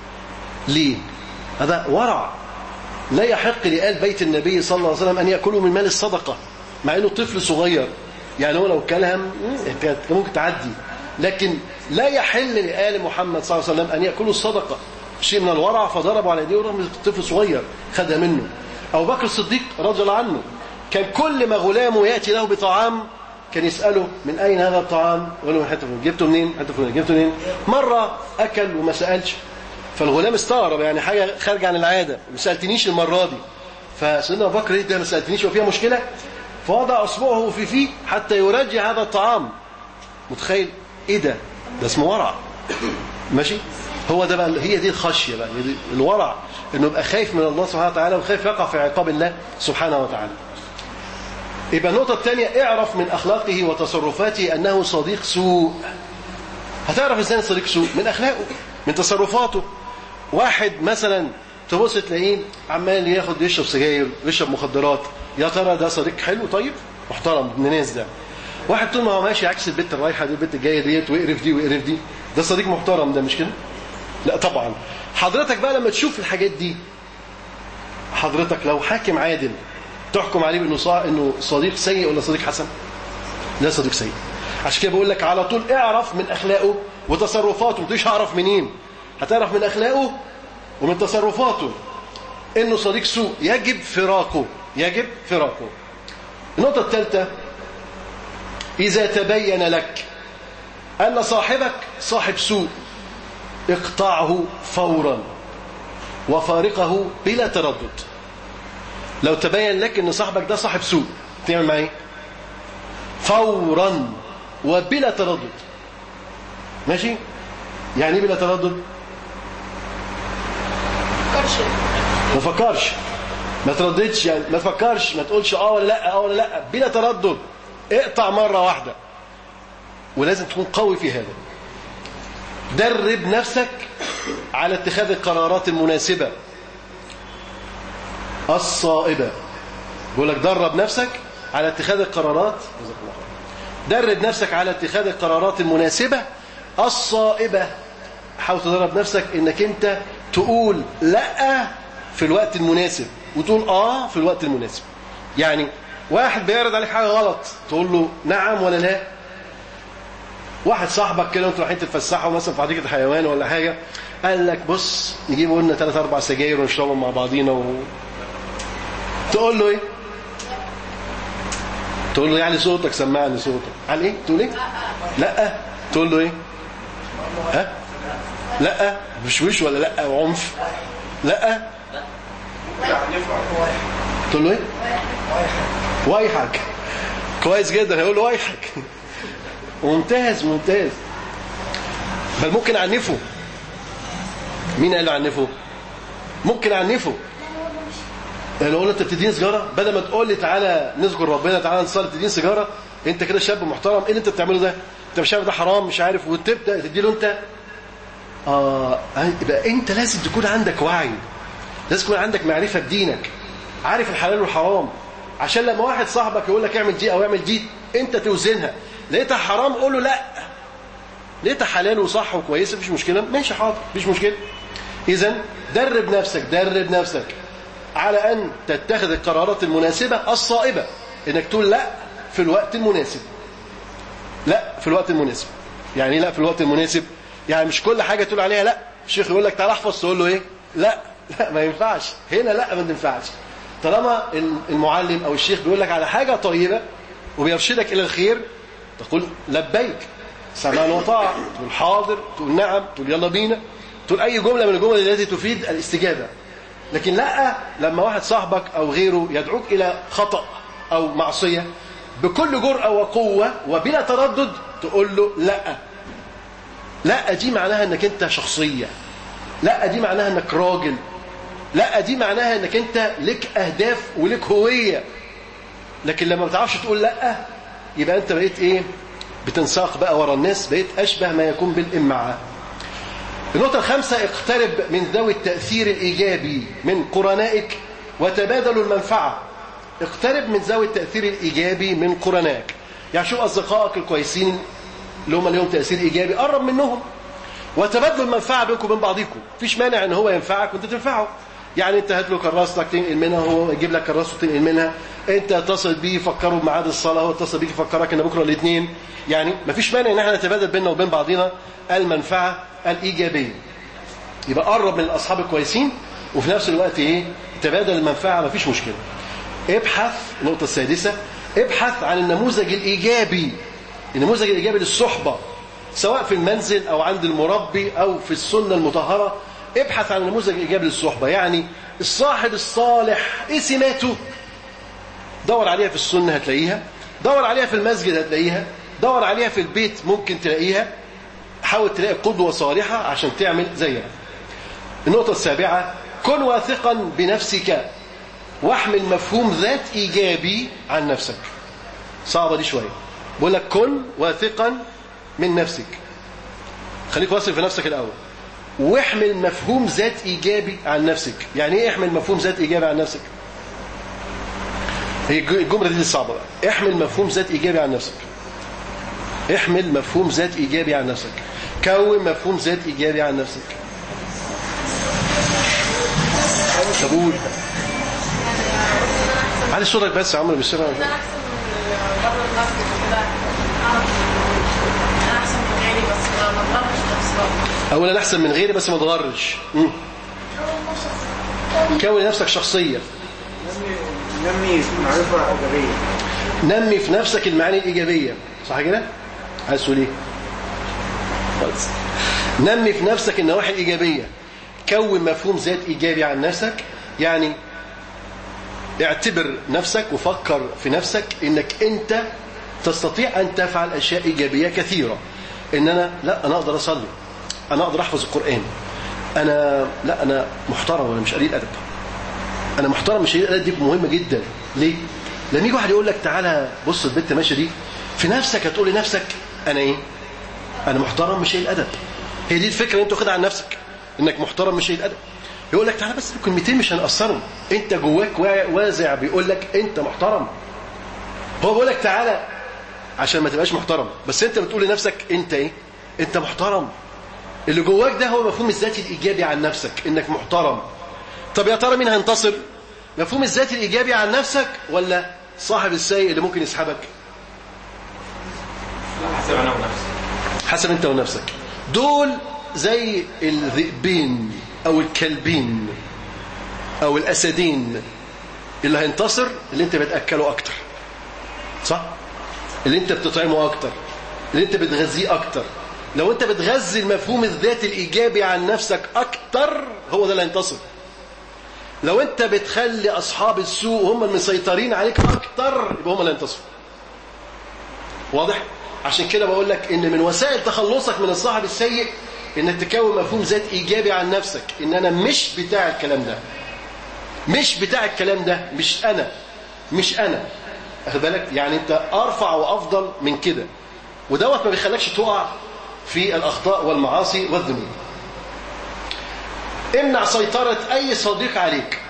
ليه هذا ورع لا يحق لآل بيت النبي صلى الله عليه وسلم أن يأكلوا من مال الصدقة مع أنه طفل صغير يعني هو لو كلها م- كان ممكن تعدي لكن لا يحل لآل محمد صلى الله عليه وسلم أن يأكلوا الصدقة شيء من الورع فضربوا على يديه ورغم طفل صغير خدها منه أبو بكر الصديق رضي الله عنه كان كل ما غلامه يأتي له بطعام كان يسأله من أين هذا الطعام يقول له من حتة فلان جبته منين حتة فلان جبته منين مرة أكل وما سألش فالغلام استغرب يعني حاجة خارجة عن العادة ما سألتنيش المرة دي فسيدنا أبو بكر ايه ده ما سألتنيش وفيها مشكلة فوضع أصبعه في فيه حتى يرجع هذا الطعام متخيل ايه ده ده اسمه ورع ماشي هو ده بقى هي دي الخشية بقى هي دي الورع انه يبقى خايف من الله سبحانه وتعالى وخايف يقع في عقاب الله سبحانه وتعالى يبقى النقطة الثانية اعرف من أخلاقه وتصرفاته أنه صديق سوء هتعرف ازاي صديق سوء من أخلاقه من تصرفاته واحد مثلا تبص تلاقيه عمال ياخد يشرب سجاير ويشرب مخدرات يا ترى ده صديق حلو طيب محترم ابن ناس ده واحد طول ما هو ماشي عكس البت الرايحه دي البت الجايه ديت ويقرف دي ويقرف دي ده صديق محترم ده مش كده لا طبعا حضرتك بقى لما تشوف الحاجات دي حضرتك لو حاكم عادل تحكم عليه بانه صا... انه صديق سيء ولا صديق حسن لا صديق سيء عشان كده بقول لك على طول اعرف من اخلاقه وتصرفاته مش هعرف منين هتعرف من اخلاقه ومن تصرفاته انه صديق سوء يجب فراقه يجب فراقه النقطه الثالثه اذا تبين لك ان صاحبك صاحب سوء اقطعه فورا وفارقه بلا تردد لو تبين لك ان صاحبك ده صاحب سوء تعمل معاه ايه فورا وبلا تردد ماشي يعني ايه بلا تردد ما تفكرش ما ترددش يعني ما تفكرش ما تقولش اه ولا لا اه ولا لا بلا تردد اقطع مرة واحدة ولازم تكون قوي في هذا درب نفسك على اتخاذ القرارات المناسبة الصائبة بقول لك درب نفسك على اتخاذ القرارات درب نفسك على اتخاذ القرارات المناسبة الصائبة حاول تدرب نفسك انك انت تقول لا في الوقت المناسب وتقول اه في الوقت المناسب يعني واحد بيعرض عليك حاجة غلط تقول له نعم ولا لا واحد صاحبك كده وانتوا رايحين تتفسحوا مثلا في حديقة الحيوان ولا حاجة قال لك بص نجيبوا لنا ثلاث اربع سجاير ونشربهم مع بعضينا و... تقول له ايه تقول له يعني صوتك سمعني صوتك قال ايه تقول ايه لا تقول له ايه ها لا مش وش ولا لا وعنف لا تقول له ايه ويحك كويس جدا هيقول له ويحك ممتاز ممتاز بل ممكن اعنفه مين قال له عنفه ممكن اعنفه يعني لو قلنا انت بتديني سيجاره بدل ما تقول لي تعالى نذكر ربنا تعالى نصلي تديني سيجاره انت كده شاب محترم ايه اللي انت بتعمله ده انت مش عارف ده حرام مش عارف وتبدا تدي له انت اه يبقى انت لازم تكون عندك وعي لازم يكون عندك معرفه بدينك عارف الحلال والحرام عشان لما واحد صاحبك يقول لك اعمل دي او اعمل دي انت توزنها لقيتها حرام قول له لا لقيتها حلال وصح وكويسه مفيش مشكله ماشي حاضر مفيش مشكله اذا درب نفسك درب نفسك على ان تتخذ القرارات المناسبه الصائبه انك تقول لا في الوقت المناسب لا في الوقت المناسب يعني إيه لا في الوقت المناسب يعني مش كل حاجه تقول عليها لا الشيخ يقول لك تعالى احفظ تقول له ايه لا لا ما ينفعش هنا لا ما تنفعش طالما المعلم او الشيخ بيقول لك على حاجه طيبه وبيرشدك الى الخير تقول لبيك سمعنا وطاعه تقول حاضر تقول نعم تقول يلا بينا تقول اي جمله من الجمل التي تفيد الاستجابه لكن لا لما واحد صاحبك او غيره يدعوك الى خطا او معصيه بكل جرأة وقوة وبلا تردد تقول له لا لا دي معناها انك انت شخصية لا دي معناها انك راجل لا دي معناها انك انت لك اهداف ولك هوية لكن لما ما بتعرفش تقول لا يبقى انت بقيت ايه بتنساق بقى ورا الناس بقيت اشبه ما يكون بالامعاء النقطة الخامسة اقترب من ذوي التأثير الإيجابي من قرنائك وتبادلوا المنفعة اقترب من ذوي التأثير الإيجابي من قرنائك يعني شوف أصدقائك الكويسين اللي هم لهم تأثير إيجابي قرب منهم وتبادلوا المنفعة بينكم وبين بعضكم مفيش مانع ان هو ينفعك وانت تنفعه يعني انت هات له كراستك تنقل منها هو يجيب لك كراسته تنقل منها انت اتصل بيه فكره بميعاد الصلاه هو اتصل بيك يفكرك ان بكره الاثنين يعني مفيش مانع ان احنا نتبادل بيننا وبين بعضنا المنفعه الايجابيه يبقى قرب من الاصحاب الكويسين وفي نفس الوقت ايه تبادل المنفعه مفيش مشكله ابحث النقطه السادسه ابحث عن النموذج الايجابي النموذج الايجابي للصحبه سواء في المنزل او عند المربي او في السنه المطهره ابحث عن النموذج الايجابي للصحبه يعني الصاحب الصالح ايه سماته دور عليها في السنه هتلاقيها دور عليها في المسجد هتلاقيها دور عليها في البيت ممكن تلاقيها حاول تلاقي قدوه صالحه عشان تعمل زيها النقطه السابعه كن واثقا بنفسك واحمل مفهوم ذات ايجابي عن نفسك صعبه دي شويه بقول لك كن واثقا من نفسك خليك واثق في نفسك الاول واحمل مفهوم ذات ايجابي عن نفسك يعني ايه احمل مفهوم ذات ايجابي عن نفسك هي الجمله دي الصعبه بقى احمل مفهوم ذات ايجابي عن نفسك احمل مفهوم ذات ايجابي عن نفسك كون مفهوم ذات ايجابي عن نفسك طب قول علي صوتك بس يا عمرو بالسرعه انا احسن من بره المسجد كده اعرف انا احسن من غيري بس ما ما اتغرش نفس الوقت اولا احسن من غيري بس ما تغرش مم. كون لنفسك شخصيه نمي نمي معرفة إيجابية نمي في نفسك المعاني الايجابيه صح كده عايز تقول ايه خلاص نمي في نفسك النواحي الايجابيه كون مفهوم ذات ايجابي عن نفسك يعني اعتبر نفسك وفكر في نفسك انك انت تستطيع ان تفعل اشياء ايجابيه كثيره ان انا لا انا اقدر اصلي انا اقدر احفظ القران انا لا انا محترم وانا مش قليل ادب انا محترم مش قليل ادب دي مهمه جدا ليه لما يجي واحد يقول لك تعالى بص البنت ماشيه دي في نفسك هتقول لنفسك انا ايه انا محترم مش قليل ادب هي دي الفكره اللي انت واخدها عن نفسك انك محترم مش قليل ادب يقول لك تعالى بس الكلمتين مش هنأثروا انت جواك وا- وازع بيقول لك انت محترم هو بيقول لك تعالى عشان ما تبقاش محترم بس انت بتقول لنفسك انت ايه انت محترم اللي جواك ده هو مفهوم الذاتي الايجابي عن نفسك انك محترم طب يا ترى مين هينتصر مفهوم الذاتي الايجابي عن نفسك ولا صاحب السيء اللي ممكن يسحبك حسب انا ونفسي حسب انت ونفسك دول زي الذئبين او الكلبين او الاسدين اللي هينتصر اللي انت بتاكله اكتر صح اللي انت بتطعمه اكتر اللي انت بتغذيه اكتر لو انت بتغذي المفهوم الذاتي الايجابي عن نفسك اكتر هو ده اللي هينتصر لو انت بتخلي اصحاب السوء هم المسيطرين عليك اكتر يبقى هم اللي هينتصروا واضح عشان كده بقول لك ان من وسائل تخلصك من الصاحب السيء انك تكون مفهوم ذات ايجابي عن نفسك ان انا مش بتاع الكلام ده مش بتاع الكلام ده مش انا مش انا واخد بالك يعني انت ارفع وافضل من كده ودوت ما بيخليكش تقع في الاخطاء والمعاصي والذنوب امنع سيطرة اي صديق عليك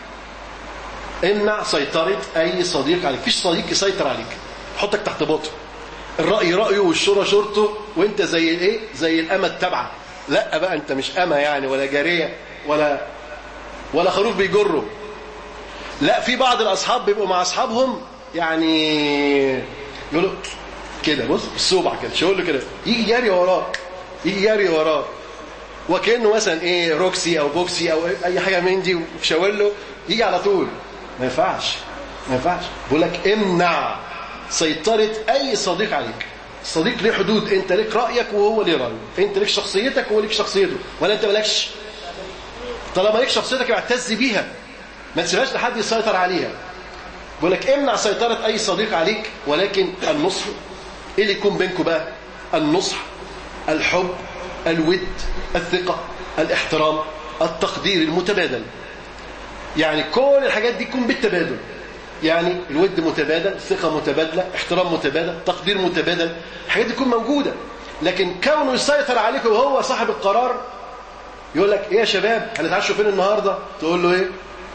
امنع سيطرة اي صديق عليك فيش صديق يسيطر عليك حطك تحت باطه الرأي رأيه والشورى شورته وانت زي الايه زي الأمة التابعة لا بقى انت مش أمة يعني ولا جارية ولا ولا خروف بيجره لا في بعض الأصحاب بيبقوا مع أصحابهم يعني يقولوا كده بص السوبع كده شغل له كده يجي جاري وراك يجي جاري وراك وكأنه مثلا ايه روكسي او بوكسي او اي حاجة من دي وشاور له يجي على طول ما ينفعش ما ينفعش بقول لك امنع سيطرة أي صديق عليك الصديق ليه حدود أنت ليك رأيك وهو ليه رأيه أنت ليك شخصيتك وهو ليك شخصيته ولا أنت مالكش طالما ليك شخصيتك اعتز بيها ما تسيبهاش لحد يسيطر عليها بقول لك امنع سيطرة أي صديق عليك ولكن النصح إيه اللي يكون بينكم بقى النصح الحب الود الثقة الاحترام التقدير المتبادل يعني كل الحاجات دي تكون بالتبادل يعني الود متبادل ثقة متبادلة احترام متبادل تقدير متبادل الحاجات دي تكون موجودة لكن كونه يسيطر عليك وهو صاحب القرار يقول لك ايه يا شباب هنتعشوا فين النهاردة تقول له ايه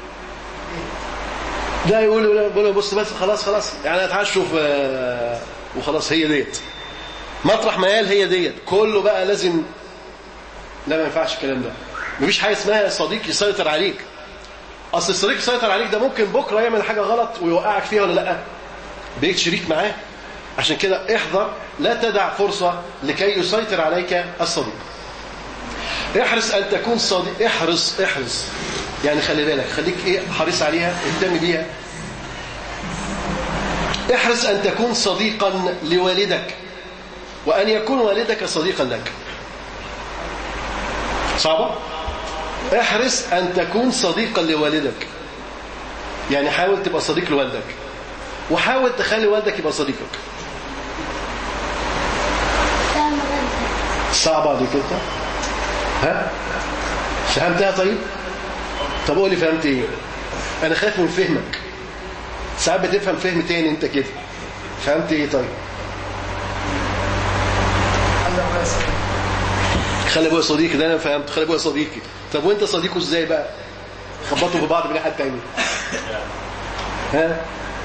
ده يقول له يقول له بص بس خلاص خلاص يعني هنتعشوا في وخلاص هي ديت مطرح ما قال هي ديت كله بقى لازم لا ما ينفعش الكلام ده مفيش حاجه اسمها صديق يسيطر عليك اصل الصديق يسيطر عليك ده ممكن بكره يعمل حاجه غلط ويوقعك فيها ولا لا بقيت شريك معاه عشان كده احذر لا تدع فرصه لكي يسيطر عليك الصديق احرص ان تكون صديق احرص احرص يعني خلي بالك خليك ايه حريص عليها اهتم بيها احرص ان تكون صديقا لوالدك وان يكون والدك صديقا لك صعبه احرص أن تكون صديقا لوالدك يعني حاول تبقى صديق لوالدك وحاول تخلي والدك يبقى صديقك صعبة دي كده ها فهمتها طيب طب قولي فهمت ايه انا خايف من فهمك ساعات بتفهم فهم تاني انت كده فهمت ايه طيب خلي ابويا صديقي ده انا فهمت خلي ابويا صديقي طب وانت صديقه ازاي بقى خبطوا في بعض من ناحيه تانية ها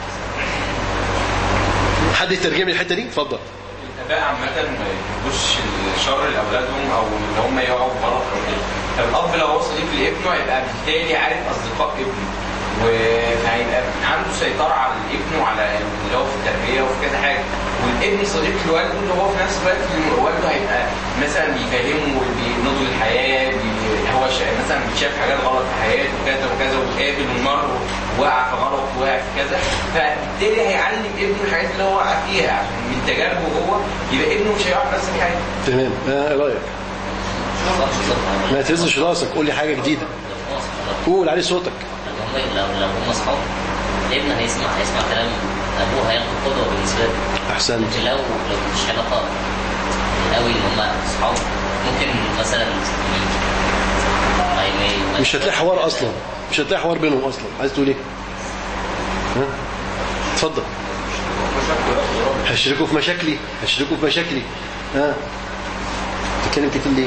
حد يترجم لي الحته دي اتفضل الاباء عامه ما يجيبوش الشر لاولادهم او ان هم يقعوا في غلط او كده فالاب لو هو صديق لابنه هيبقى بالتالي عارف اصدقاء ابنه وهيبقى عنده سيطره على الابن وعلى اللي هو في التربيه وفي كذا حاجه والابن صديق لوالده اللي هو في نفس الوقت والده هيبقى مثلا بيفهمه بنضج الحياه بي- هو شا- مثلا شاف حاجات غلط في حياته وكذا وكذا وقابل ومر وقع في غلط وقع في كذا فبالتالي هيعلم ابنه الحاجات اللي هو وقع فيها عشان من تجاربه هو يبقى ابنه مش هيقع في نفس الحاجه تمام ها، ايه رايك ما تهزش راسك قول لي حاجه جديده قول علي صوتك هم لو لو هم اصحاب الابن هيسمع هيسمع كلام ابوه هياخد قدوه بالنسبه له احسنت لكن لو لو مش علاقه قوي ان هم اصحاب ممكن مثلا ما- ما- ما- مش هتلاقي حوار اصلا مش هتلاقي حوار بينهم اصلا عايز تقول ايه ها اتفضل هشركوا في مشاكلي هشركوا في مشاكلي ها تتكلم كتير ليه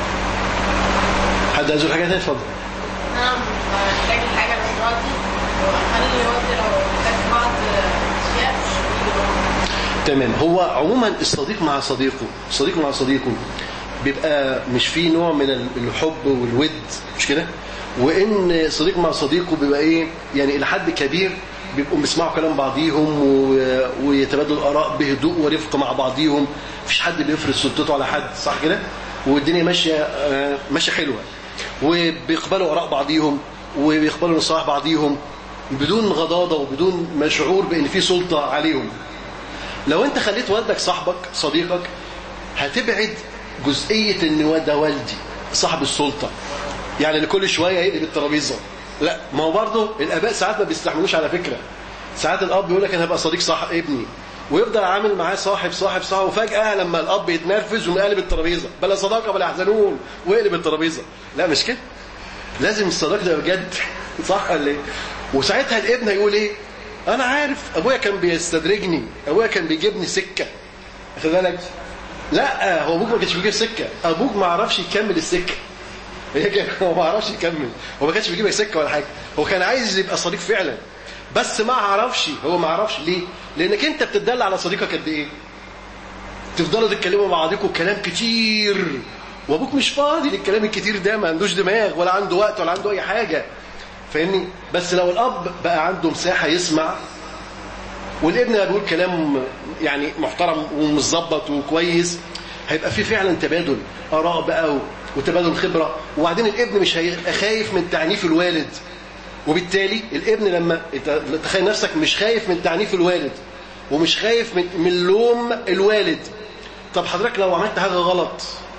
حد عايز يقول حاجه تانية اتفضل انا محتاج الحاجه من دلوقتي واخلي والدي لو محتاج بعض اشياء مش هيجي تمام هو عموما الصديق مع صديقه الصديق مع صديقه بيبقى مش فيه نوع من الحب والود مش كده وان صديق مع صديقه بيبقى ايه يعني الى حد كبير بيبقوا بيسمعوا كلام بعضيهم و- ويتبادلوا الاراء بهدوء ورفق مع بعضيهم مفيش حد بيفرض سلطته على حد صح كده والدنيا ماشيه آه، ماشيه حلوه وبيقبلوا اراء بعضيهم وبيقبلوا نصائح بعضيهم بدون غضاضه وبدون ما شعور بان في سلطه عليهم لو انت خليت والدك صاحبك صديقك هتبعد جزئية ان ده والدي صاحب السلطة يعني اللي كل شوية يقلب الترابيزة لا ما هو برضه الاباء ساعات ما بيستحملوش على فكرة ساعات الاب بيقول لك انا هبقى صديق صح ابني ويفضل عامل معاه صاحب صاحب صاحب وفجأة لما الأب يتنرفز ومقلب الترابيزة بلا صداقة بلا يحزنون ويقلب الترابيزة لا مش كده لازم الصداقة ده بجد صح ولا ايه وساعتها الابن هيقول ايه انا عارف ابويا كان بيستدرجني ابويا كان بيجيبني سكة واخد بالك لا هو ابوك ما كانش بيجيب سكة ابوك ما عرفش يكمل السكة هي كده هو ما عرفش يكمل هو ما كانش بيجيب سكة ولا حاجة هو كان عايز يبقى صديق فعلا بس ما عرفش هو ما عرفش ليه لانك انت بتدل على صديقك قد ايه تفضلوا تتكلموا مع بعضكم كلام كتير وابوك مش فاضي للكلام الكتير ده ما عندوش دماغ ولا عنده وقت ولا عنده اي حاجه فاهمني بس لو الاب بقى عنده مساحه يسمع والابن بيقول كلام يعني محترم ومظبط وكويس هيبقى في فعلا تبادل اراء بقى وتبادل خبره وبعدين الابن مش هيبقى خايف من تعنيف الوالد وبالتالي الابن لما انت تخيل نفسك مش خايف من تعنيف الوالد ومش خايف من من لوم الوالد طب حضرتك لو عملت حاجه غلط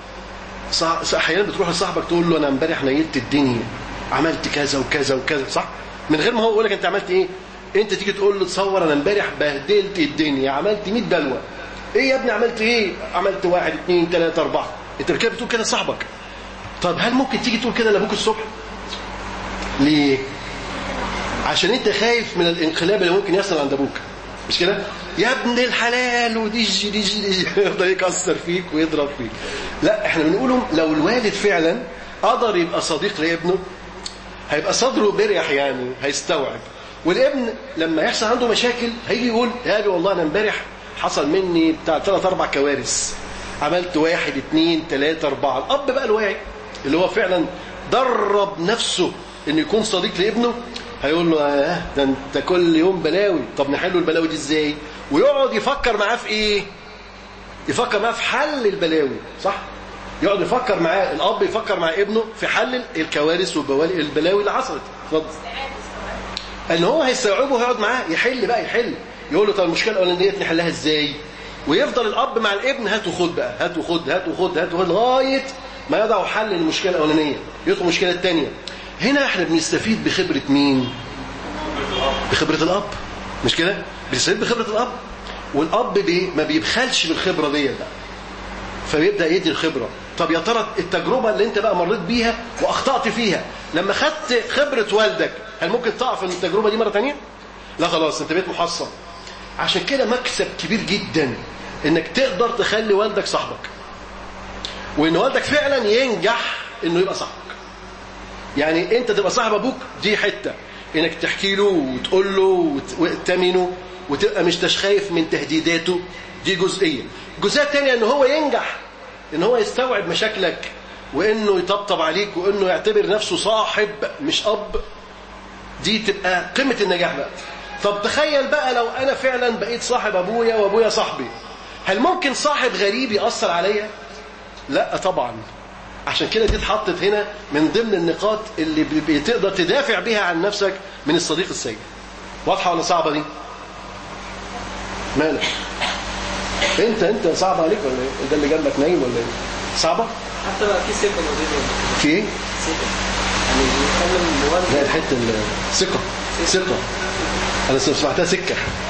صح احيانا بتروح لصاحبك تقول له انا امبارح نيلت الدنيا عملت كذا وكذا وكذا صح من غير ما هو يقول لك انت عملت ايه انت تيجي تقول له تصور انا امبارح بهدلت الدنيا عملت 100 بلوه ايه يا ابني عملت ايه عملت واحد اثنين ثلاثة أربعة انت كده بتقول كده لصاحبك طب هل ممكن تيجي تقول كده لابوك الصبح ليه عشان انت خايف من الانقلاب اللي ممكن يحصل عند ابوك مش كده يا ابن الحلال وديج ديج ديج يفضل يكسر فيك ويضرب فيك لا احنا بنقولهم لو الوالد فعلا قدر يبقى صديق لابنه هيبقى صدره بريح يعني هيستوعب والابن لما يحصل عنده مشاكل هيجي يقول يا ابي والله انا امبارح حصل مني بتاع ثلاث اربع كوارث عملت واحد اثنين ثلاثة أربعة الأب بقى الواعي اللي هو فعلا درب نفسه إنه يكون صديق لابنه هيقول له آه ده أنت كل يوم بلاوي طب نحل البلاوي دي إزاي ويقعد يفكر معاه في إيه يفكر معاه في حل البلاوي صح يقعد يفكر معاه الأب يفكر مع ابنه في حل الكوارث والبلاوي اللي حصلت اتفضل ان هو هيستوعبه وهيقعد معاه يحل بقى يحل يقول له طب المشكله الاولانيه دي نحلها ازاي ويفضل الاب مع الابن هات وخد بقى هات وخد هات وخد هات وخد لغايه ما يضع حل للمشكله الاولانيه يدخل المشكله الثانيه هنا احنا بنستفيد بخبره مين بخبره الاب مش كده بنستفيد بخبره الاب والاب بي ما بيبخلش بالخبره دي بقى فبيبدا يدي الخبره طب يا ترى التجربه اللي انت بقى مريت بيها واخطات فيها لما خدت خبره والدك هل ممكن تقع في التجربه دي مره ثانيه لا خلاص انت بقيت محصن عشان كده مكسب كبير جدا انك تقدر تخلي والدك صاحبك وان والدك فعلا ينجح انه يبقى صاحبك يعني انت تبقى صاحب ابوك دي حته انك تحكي له وتقول له وتأمنه وتبقى مش خايف من تهديداته دي جزئيه الجزئيه الثانيه ان هو ينجح ان هو يستوعب مشاكلك وانه يطبطب عليك وانه يعتبر نفسه صاحب مش اب دي تبقى قمه النجاح بقى طب تخيل بقى لو انا فعلا بقيت صاحب ابويا وابويا صاحبي هل ممكن صاحب غريب ياثر عليا لا طبعا عشان كده دي اتحطت هنا من ضمن النقاط اللي بتقدر تدافع بيها عن نفسك من الصديق السيء واضحه ولا صعبه دي مالك انت انت صعب عليك ولا ايه ده اللي جنبك نايم ولا ايه صعبه حتى بقى في ثقه موجوده في ايه ثقه يعني بيتكلم لا والد الحته الثقه ثقه انا سمعتها سكه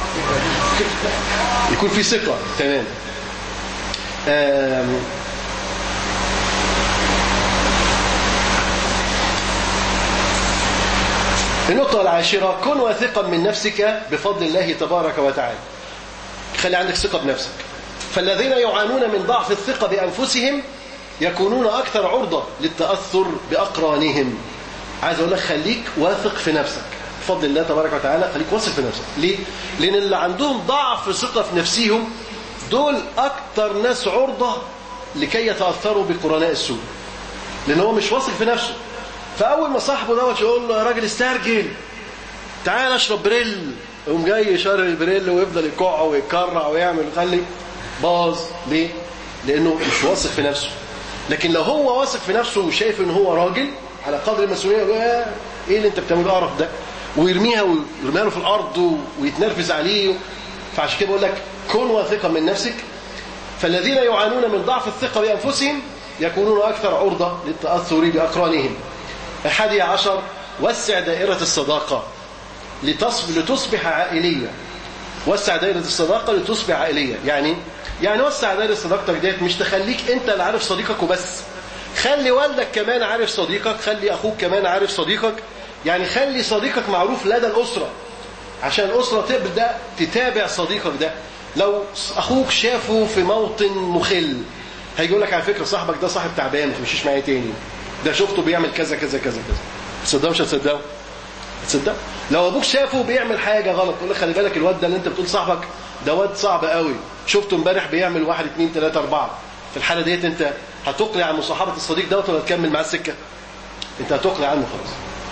يكون في ثقه تمام آم. النقطة العاشرة كن واثقا من نفسك بفضل الله تبارك وتعالى خلي عندك ثقة بنفسك فالذين يعانون من ضعف الثقة بأنفسهم يكونون أكثر عرضة للتأثر بأقرانهم عايز أقول لك خليك واثق في نفسك بفضل الله تبارك وتعالى خليك واثق في نفسك ليه؟ لأن اللي عندهم ضعف ثقة في نفسهم دول أكثر ناس عرضة لكي يتأثروا بقرناء السوء لأن هو مش واثق في نفسه فأول ما صاحبه دوت يقول له يا راجل استرجل تعال اشرب بريل يقوم جاي شارب البريل ويفضل يكع ويكرع ويعمل ويخلي باظ ليه؟ لأنه مش واثق في نفسه لكن لو هو واثق في نفسه وشايف ان هو راجل على قدر المسؤوليه يقول آه ايه اللي انت بتعمله قرف ده ويرميها ويرميها له في الارض ويتنرفز عليه فعشان كده بقول لك كن واثقا من نفسك فالذين يعانون من ضعف الثقه بانفسهم يكونون اكثر عرضه للتاثر باقرانهم الحادي عشر وسع دائره الصداقه لتصبح, لتصبح عائليه وسع دايره الصداقه لتصبح عائليه يعني يعني وسع دايره صداقتك ديت مش تخليك انت اللي عارف صديقك وبس خلي والدك كمان عارف صديقك خلي اخوك كمان عارف صديقك يعني خلي صديقك معروف لدى الاسره عشان الاسره تبدا تتابع صديقك ده لو اخوك شافه في موطن مخل هيجي يقول لك على فكره صاحبك ده صاحب تعبان ما تمشيش معايا تاني ده شفته بيعمل كذا كذا كذا كذا تصدقوا مش هتصدقوا تصدق لو ابوك شافه بيعمل حاجه غلط تقول له خلي بالك الواد ده اللي انت بتقول صاحبك ده واد صعب قوي شفته امبارح بيعمل واحد اثنين ثلاثه اربعه في الحاله ديت انت هتقلع عن مصاحبه الصديق دوت ولا تكمل معاه السكه انت هتقلع عنه خلاص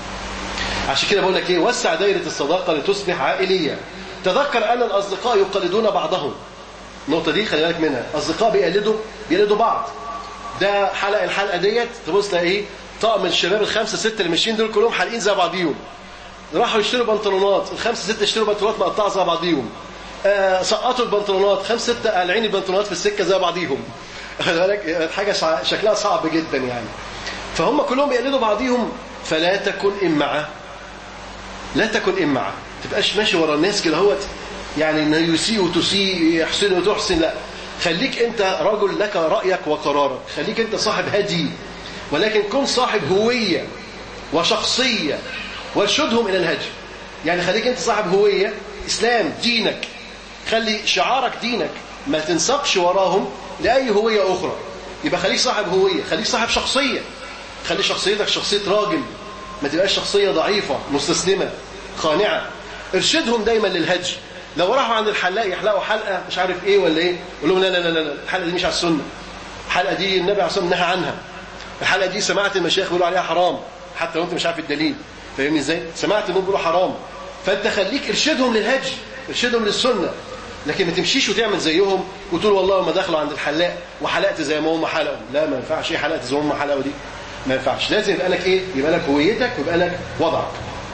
عشان كده بقول لك ايه وسع دايره الصداقه لتصبح عائليه تذكر ان الاصدقاء يقلدون بعضهم النقطه دي خلي بالك منها اصدقاء بيقلدوا بيقلدوا بعض ده حلق الحلقه ديت تبص تلاقي ايه طقم الشباب الخمسه سته اللي ماشيين دول كلهم حالقين زي بعضيهم راحوا يشتروا بنطلونات الخمسه سته اشتروا بنطلونات مقطعه زي بعضيهم آه سقطوا البنطلونات خمسه سته قالعين البنطلونات في السكه زي بعضيهم خلي بالك حاجه شع- شكلها صعب جدا يعني فهم كلهم بيقلدوا بعضيهم فلا تكن امعه لا تكن امعه ما تبقاش ماشي ورا الناس كده هوت يعني انه يسيء وتسيء يحسن وتحسن لا خليك انت رجل لك رايك وقرارك خليك انت صاحب هدي ولكن كن صاحب هويه وشخصيه وارشدهم الى الهدي يعني خليك انت صاحب هويه اسلام دينك خلي شعارك دينك ما تنسقش وراهم لاي هويه اخرى يبقى خليك صاحب هويه خليك صاحب شخصيه خلي شخصيتك شخصيه راجل ما تبقاش شخصيه ضعيفه مستسلمه خانعه ارشدهم دايما للهدي لو راحوا عند الحلاق يحلقوا حلقه مش عارف ايه ولا ايه قول لهم لا لا لا لا الحلقه دي مش على السنه الحلقه دي النبي عليه الصلاه والسلام نهى عنها الحلقه دي سمعت المشايخ بيقولوا عليها حرام حتى لو انت مش عارف الدليل فاهمني ازاي سمعت انهم بيقولوا حرام فانت خليك ارشدهم للهدي ارشدهم للسنه لكن ما تمشيش وتعمل زيهم وتقول والله ما دخلوا عند الحلاق وحلقت زي ما هم حلقوا لا ما ينفعش ايه حلقت زي ما هم حلقوا دي ما ينفعش لازم يبقى لك ايه يبقى لك هويتك ويبقى لك وضعك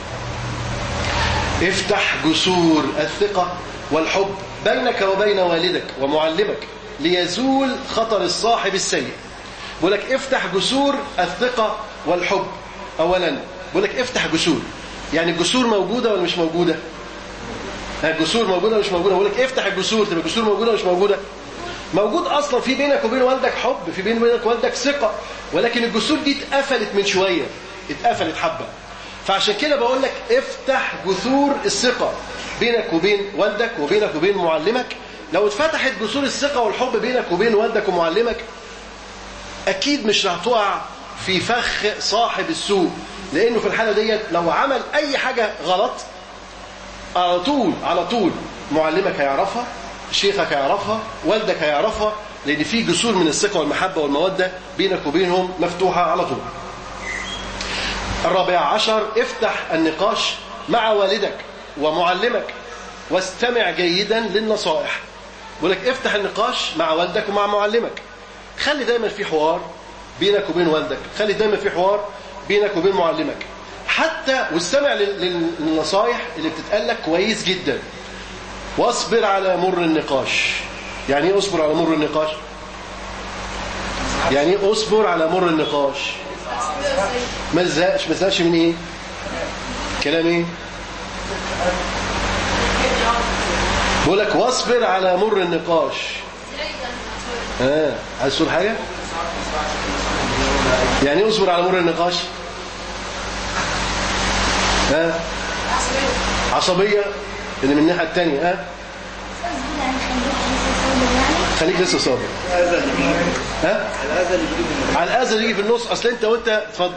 افتح جسور الثقة والحب بينك وبين والدك ومعلمك ليزول خطر الصاحب السيء بقول لك افتح جسور الثقة والحب أولا بقول لك افتح جسور يعني الجسور موجودة ولا مش موجودة ها، الجسور موجودة ولا مش موجودة بقول لك افتح الجسور تبقى الجسور موجودة ولا مش موجودة موجود أصلا في بينك وبين والدك حب في بينك وبين والدك ثقة ولكن الجسور دي اتقفلت من شوية اتقفلت حبة فعشان كده بقول لك افتح جسور الثقة بينك وبين والدك وبينك وبين معلمك لو اتفتحت جسور الثقة والحب بينك وبين والدك ومعلمك أكيد مش هتقع في فخ صاحب السوء لأنه في الحالة ديت لو عمل أي حاجة غلط على طول على طول معلمك هيعرفها شيخك هيعرفها والدك هيعرفها لأن في جسور من الثقة والمحبة والمودة بينك وبينهم مفتوحة على طول الرابع عشر افتح النقاش مع والدك ومعلمك واستمع جيدا للنصائح بقول لك افتح النقاش مع والدك ومع معلمك خلي دايما في حوار بينك وبين والدك خلي دايما في حوار بينك وبين معلمك حتى واستمع لل- للنصائح اللي بتتقال لك كويس جدا واصبر على مر النقاش يعني ايه اصبر على مر النقاش يعني ايه اصبر على مر النقاش ما تزهقش ما تزهقش من ايه كلام ايه بقول لك واصبر على مر النقاش اه عايز تقول حاجه يعني ايه اصبر على مر النقاش ها عصبيه اللي من الناحيه الثانيه ها خليك لسه صابر ها على الاذى اللي يجي في النص اصل انت وانت اتفضل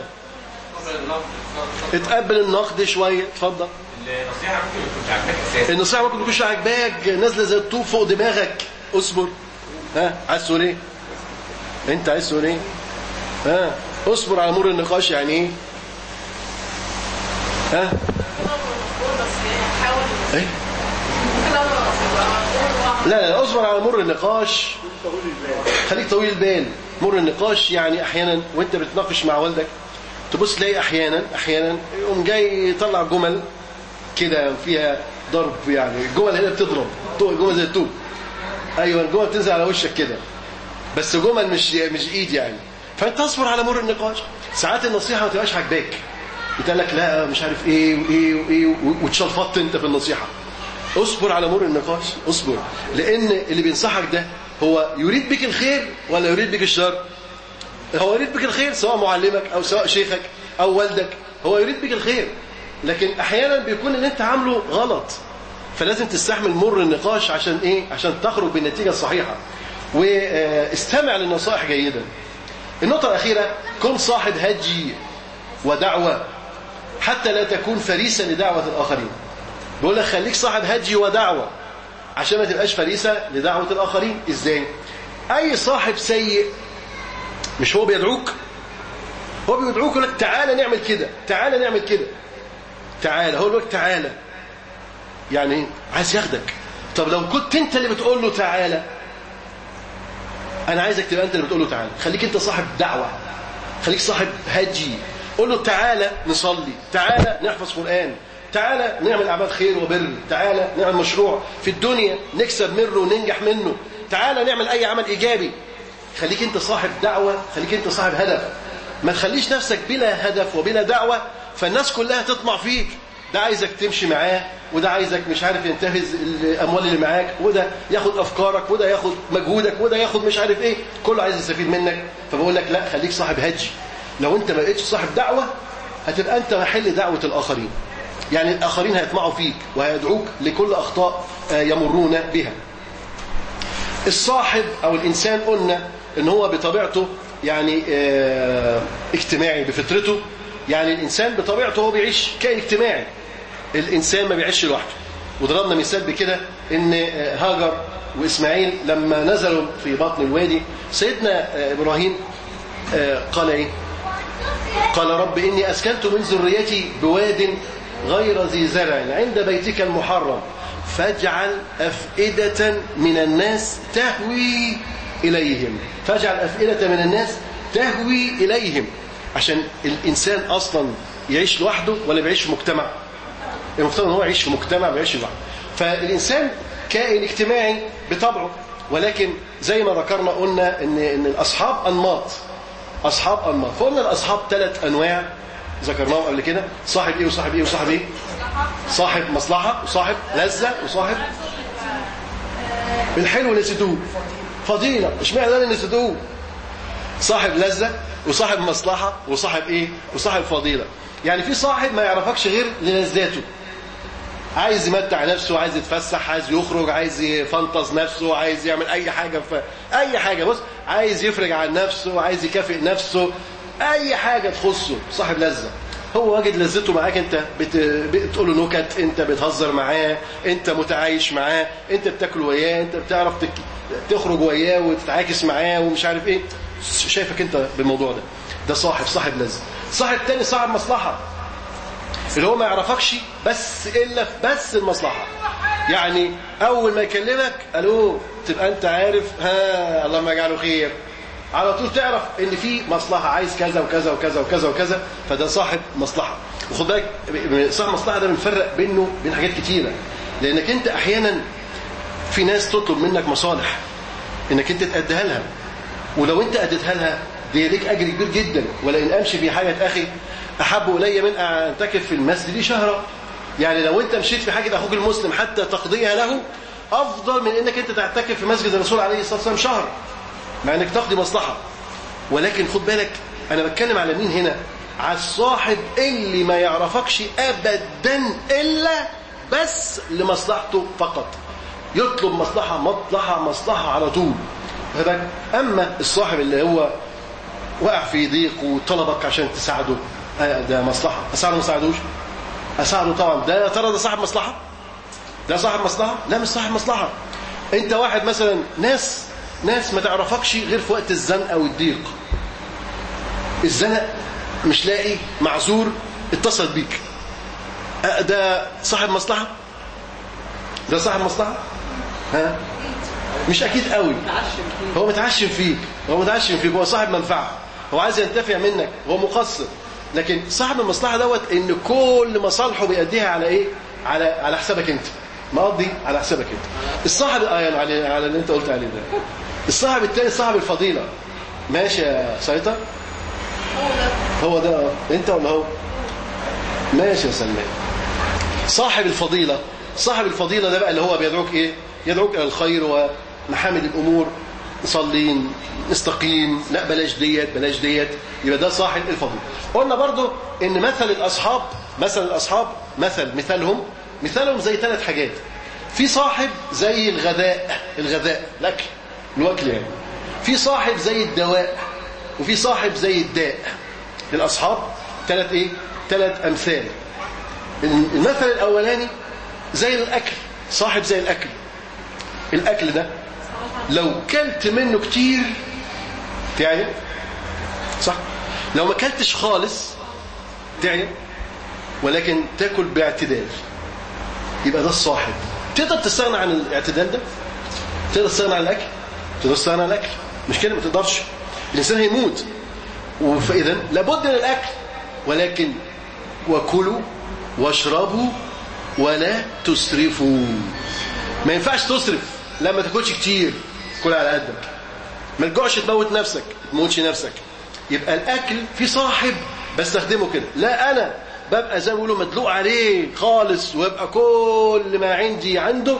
اتقبل النقد شويه اتفضل النصيحه ممكن ما تكونش عاجباك اساسا النصيحه ممكن تكونش عاجباك نازله زي الطوب فوق دماغك اصبر ها عايز تقول ايه انت عايز تقول ايه ها اصبر على مر النقاش يعني ايه ها ايه لا لا اصبر على مر النقاش خليك طويل البال مر النقاش يعني احيانا وانت بتناقش مع والدك تبص تلاقي احيانا احيانا يقوم جاي يطلع جمل كده فيها ضرب يعني الجمل هنا بتضرب جمل زي الطوب ايوه الجمل بتنزل على وشك كده بس جمل مش مش ايد يعني فانت اصبر على مر النقاش ساعات النصيحه ما تبقاش عاجباك يتقال لك لا مش عارف ايه وايه وايه وتشلفطت انت في النصيحه اصبر على مر النقاش اصبر لان اللي بينصحك ده هو يريد بك الخير ولا يريد بك الشر هو يريد بك الخير سواء معلمك او سواء شيخك او والدك هو يريد بك الخير لكن احيانا بيكون اللي انت عامله غلط فلازم تستحمل مر النقاش عشان ايه عشان تخرج بالنتيجه الصحيحه واستمع للنصائح جيدا النقطه الاخيره كن صاحب هجي ودعوه حتى لا تكون فريسا لدعوه الاخرين بيقول لك خليك صاحب هجي ودعوه عشان ما تبقاش فريسه لدعوه الاخرين ازاي اي صاحب سيء مش هو بيدعوك هو بيدعوك يقول لك تعالى نعمل كده تعالى نعمل كده تعالى هو يقول لك تعالى يعني عايز ياخدك طب لو كنت انت اللي بتقول له تعالى انا عايزك تبقى انت اللي بتقول له تعالى خليك انت صاحب دعوه خليك صاحب هجي قول له تعالى نصلي تعالى نحفظ قران تعالى نعمل اعمال خير وبر تعالى نعمل مشروع في الدنيا نكسب منه وننجح منه تعالى نعمل اي عمل ايجابي خليك انت صاحب دعوه خليك انت صاحب هدف ما تخليش نفسك بلا هدف وبلا دعوه فالناس كلها تطمع فيك ده عايزك تمشي معاه وده عايزك مش عارف ينتهز الاموال اللي معاك وده ياخد افكارك وده ياخد مجهودك وده ياخد مش عارف ايه كله عايز يستفيد منك فبقول لك لا خليك صاحب هجي لو انت ما بقتش صاحب دعوه هتبقى انت محل دعوه الاخرين يعني الاخرين هيطمعوا فيك وهيدعوك لكل اخطاء يمرون بها الصاحب او الانسان قلنا ان هو بطبيعته يعني اه اجتماعي بفطرته يعني الانسان بطبيعته هو بيعيش كائن اجتماعي الانسان ما بيعيش لوحده وضربنا مثال بكده ان هاجر واسماعيل لما نزلوا في بطن الوادي سيدنا ابراهيم قال ايه قال رب اني اسكنت من ذريتي بواد غير ذي زرع عند بيتك المحرم فاجعل افئده من الناس تهوي اليهم فاجعل افئده من الناس تهوي اليهم عشان الانسان اصلا يعيش لوحده ولا بيعيش في مجتمع المفترض ان هو يعيش في مجتمع ما يعيش لوحده فالانسان كائن اجتماعي بطبعه ولكن زي ما ذكرنا قلنا ان ان الاصحاب انماط اصحاب انماط فقلنا الاصحاب ثلاث انواع ذكرناهم قبل كده صاحب ايه وصاحب ايه وصاحب ايه صاحب مصلحه وصاحب لذه وصاحب الحلو اللي نسيتوه فضيله اشمعنى ده اللي نسيتوه صاحب لذه وصاحب مصلحه وصاحب ايه وصاحب فضيله يعني في صاحب ما يعرفكش غير للذاته عايز يمتع نفسه عايز يتفسح عايز يخرج عايز يفنطز نفسه عايز يعمل اي حاجه ف... اي حاجه بص عايز يفرج عن نفسه عايز يكافئ نفسه اي حاجه تخصه صاحب لذه هو واجد لذته معاك انت بت... بتقول له نكت انت بتهزر معاه انت متعايش معاه انت بتاكل وياه انت بتعرف تك... تخرج وياه وتتعاكس معاه ومش عارف ايه شايفك انت بالموضوع ده ده صاحب صاحب لذه صاحب تاني صاحب مصلحه اللي هو ما يعرفكش بس الا في بس المصلحه يعني اول ما يكلمك الو تبقى انت عارف ها اللهم اجعله خير على طول تعرف ان في مصلحه عايز كذا وكذا وكذا وكذا وكذا فده صاحب مصلحه وخد بالك صاحب مصلحه ده بنفرق بينه بين حاجات كتيره لانك انت احيانا في ناس تطلب منك مصالح انك انت تأديها لها ولو انت اديتها لها دي ليك اجر كبير جدا ولئن امشي في حاجه اخي احب الي من ان اعتكف في المسجد شهرا يعني لو انت مشيت في حاجه اخوك المسلم حتى تقضيها له افضل من انك انت تعتكف في مسجد الرسول عليه الصلاه والسلام شهر مع انك تقضي مصلحه ولكن خد بالك انا بتكلم على مين هنا على الصاحب اللي ما يعرفكش ابدا الا بس لمصلحته فقط يطلب مصلحه مصلحه مصلحه على طول بالك اما الصاحب اللي هو وقع في ضيق وطلبك عشان تساعده ده مصلحه اساعده ما اساعدوش اساعده طبعا ده يا ترى ده صاحب مصلحه ده صاحب مصلحه لا مش صاحب مصلحه انت واحد مثلا ناس ناس ما تعرفكش غير في وقت الزنقه والضيق الزنق مش لاقي معذور اتصل بيك ده صاحب مصلحه ده صاحب مصلحه ها مش اكيد قوي هو متعشم فيك هو متعشم فيك هو صاحب منفعه هو عايز ينتفع منك هو مقصر لكن صاحب المصلحه دوت ان كل مصالحه بيأديها على ايه على على حسابك انت مقضي على حسابك انت الصاحب اه يعني على على اللي انت قلت عليه ده الصاحب الثاني صاحب الفضيله ماشي يا سيطر هو ده انت ولا هو ماشي يا سلمان صاحب الفضيله صاحب الفضيلة ده بقى اللي هو بيدعوك إيه يدعوك إلى الخير ومحامد الأمور نصلي نستقيم لا بلاش ديت بلاش ديت يبقى ده صاحب الفضيلة قلنا برضو ان مثل الأصحاب مثل الأصحاب مثل مثالهم مثالهم زي ثلاث حاجات في صاحب زي الغذاء الغذاء الأكل الوكل يعني في صاحب زي الدواء وفي صاحب زي الداء الأصحاب ثلاث إيه ثلاث أمثال المثل الأولاني زي الأكل صاحب زي الأكل الأكل ده لو كلت منه كتير تعجب صح لو ما كلتش خالص تعجب ولكن تاكل باعتدال يبقى ده الصاحب تقدر تستغنى عن الاعتدال ده تقدر تستغنى عن الاكل تقدر تستغنى عن الاكل مش كده ما تقدرش الانسان هيموت فاذا لابد من الاكل ولكن وكلوا واشربوا ولا تسرفوا ما ينفعش تسرف لا ما تاكلش كتير كل على قدك ما تجوعش تموت نفسك ما تموتش نفسك يبقى الاكل في صاحب بستخدمه كده لا انا ببقى زي ما بيقولوا مدلوق عليه خالص ويبقى كل ما عندي عنده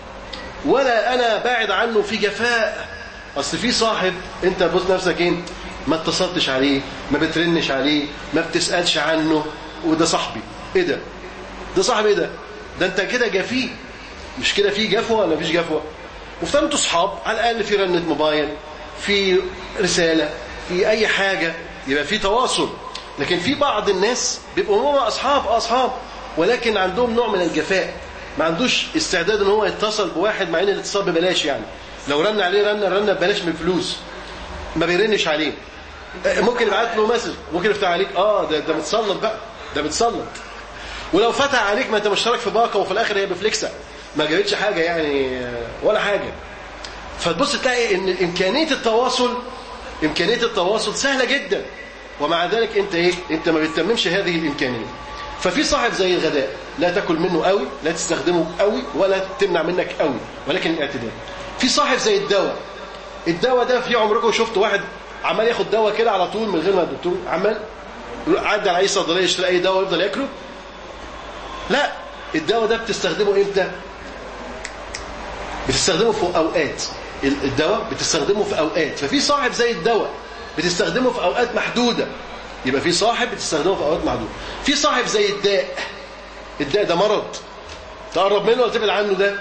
ولا انا باعد عنه في جفاء اصل في صاحب انت بص نفسك ايه ما اتصلتش عليه ما بترنش عليه ما بتسالش عنه وده صاحبي ايه ده ده صاحبي ايه ده ده انت كده جفيه مش كده في جفوه ولا مفيش جفوه وفي صحاب على الاقل في رنه موبايل في رساله في اي حاجه يبقى في تواصل لكن في بعض الناس بيبقوا هم اصحاب اصحاب ولكن عندهم نوع من الجفاء ما عندوش استعداد ان هو يتصل بواحد مع ان الاتصال ببلاش يعني لو رن عليه رن رن ببلاش من فلوس ما بيرنش عليه ممكن يبعت له مسج ممكن يفتح عليك اه ده ده متسلط بقى ده متسلط ولو فتح عليك ما انت مشترك في باقه وفي الاخر هي بفليكسه ما جابتش حاجه يعني ولا حاجه فتبص تلاقي ان امكانيه التواصل امكانيه التواصل سهله جدا ومع ذلك انت ايه انت ما بتتممش هذه الامكانيه ففي صاحب زي الغداء لا تاكل منه قوي لا تستخدمه قوي ولا تمنع منك قوي ولكن الاعتدال في صاحب زي الدواء الدواء ده في عمركم شفتوا واحد عمال ياخد دواء كده على طول من غير ما الدكتور عمال عدى على اي صيدليه يشتري اي دواء ويفضل ياكله لا الدواء ده بتستخدمه امتى بتستخدمه في اوقات الدواء بتستخدمه في اوقات ففي صاحب زي الدواء بتستخدمه في اوقات محدوده يبقى في صاحب بتستخدمه في اوقات محدوده في صاحب زي الداء الداء ده مرض تقرب منه ولا تبعد عنه ده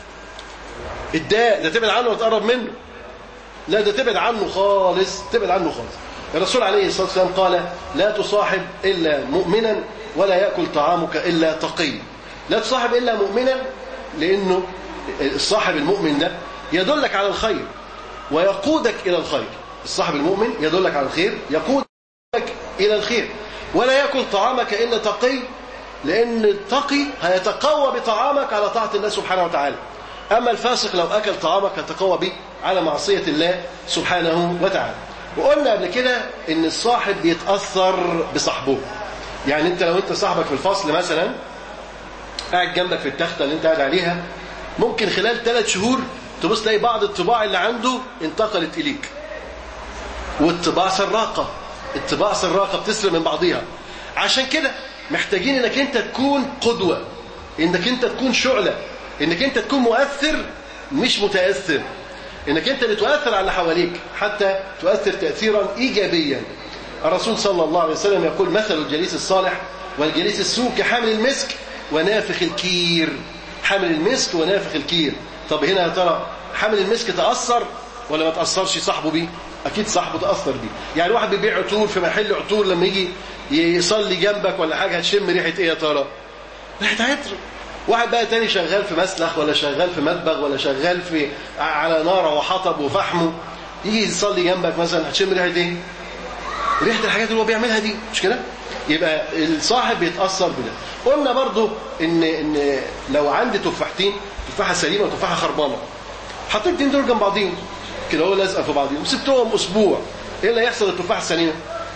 الداء ده تبعد عنه ولا تقرب منه لا ده تبعد عنه خالص تبعد عنه خالص الرسول عليه الصلاه والسلام قال لا تصاحب الا مؤمنا ولا ياكل طعامك الا تقي لا تصاحب الا مؤمنا لانه الصاحب المؤمن ده يدلك على الخير ويقودك الى الخير الصاحب المؤمن يدلك على الخير يقودك الى الخير ولا ياكل طعامك الا تقي لان التقي هيتقوى بطعامك على طاعه الله سبحانه وتعالى اما الفاسق لو اكل طعامك هيتقوى به على معصيه الله سبحانه وتعالى وقلنا قبل كده ان الصاحب بيتاثر بصاحبه يعني انت لو انت صاحبك في الفصل مثلا قاعد جنبك في التخته اللي انت قاعد عليها ممكن خلال ثلاث شهور تبص تلاقي بعض الطباع اللي عنده انتقلت اليك والطباع سراقه الطباع سراقه بتسرق من بعضيها عشان كده محتاجين انك انت تكون قدوه انك انت تكون شعله انك انت تكون مؤثر مش متاثر انك انت اللي تؤثر على اللي حواليك حتى تؤثر تاثيرا ايجابيا الرسول صلى الله عليه وسلم يقول مثل الجليس الصالح والجليس السوء كحامل المسك ونافخ الكير حامل المسك ونافخ الكير طب هنا يا ترى حامل المسك تاثر ولا ما تاثرش صاحبه بيه اكيد صاحبه تاثر بيه يعني واحد بيبيع عطور في محل عطور لما يجي يصلي جنبك ولا حاجه هتشم ريحه ايه يا ترى ريحه عطر واحد بقى تاني شغال في مسلخ ولا شغال في مدبغ ولا شغال في على نار وحطب وفحمه يجي يصلي جنبك مثلا هتشم ريحه ايه ريحه الحاجات اللي هو بيعملها دي مش كده يبقى الصاحب بيتاثر بده قلنا برضو ان ان لو عندي تفاحتين تفاحه سليمه وتفاحه خربانه حطيت الاثنين دول جنب بعضيهم كده هو لازقه في بعضهم وسبتهم اسبوع ايه اللي هيحصل للتفاحه السليمه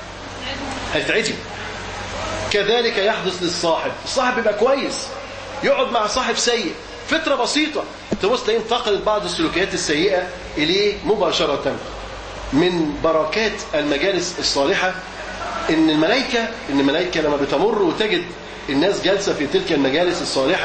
هيتعجب كذلك يحدث للصاحب الصاحب بيبقى كويس يقعد مع صاحب سيء فترة بسيطة تبص تلاقيه انتقلت بعض السلوكيات السيئة إليه مباشرة من بركات المجالس الصالحة إن الملائكة إن الملائكة لما بتمر وتجد الناس جالسة في تلك المجالس الصالحة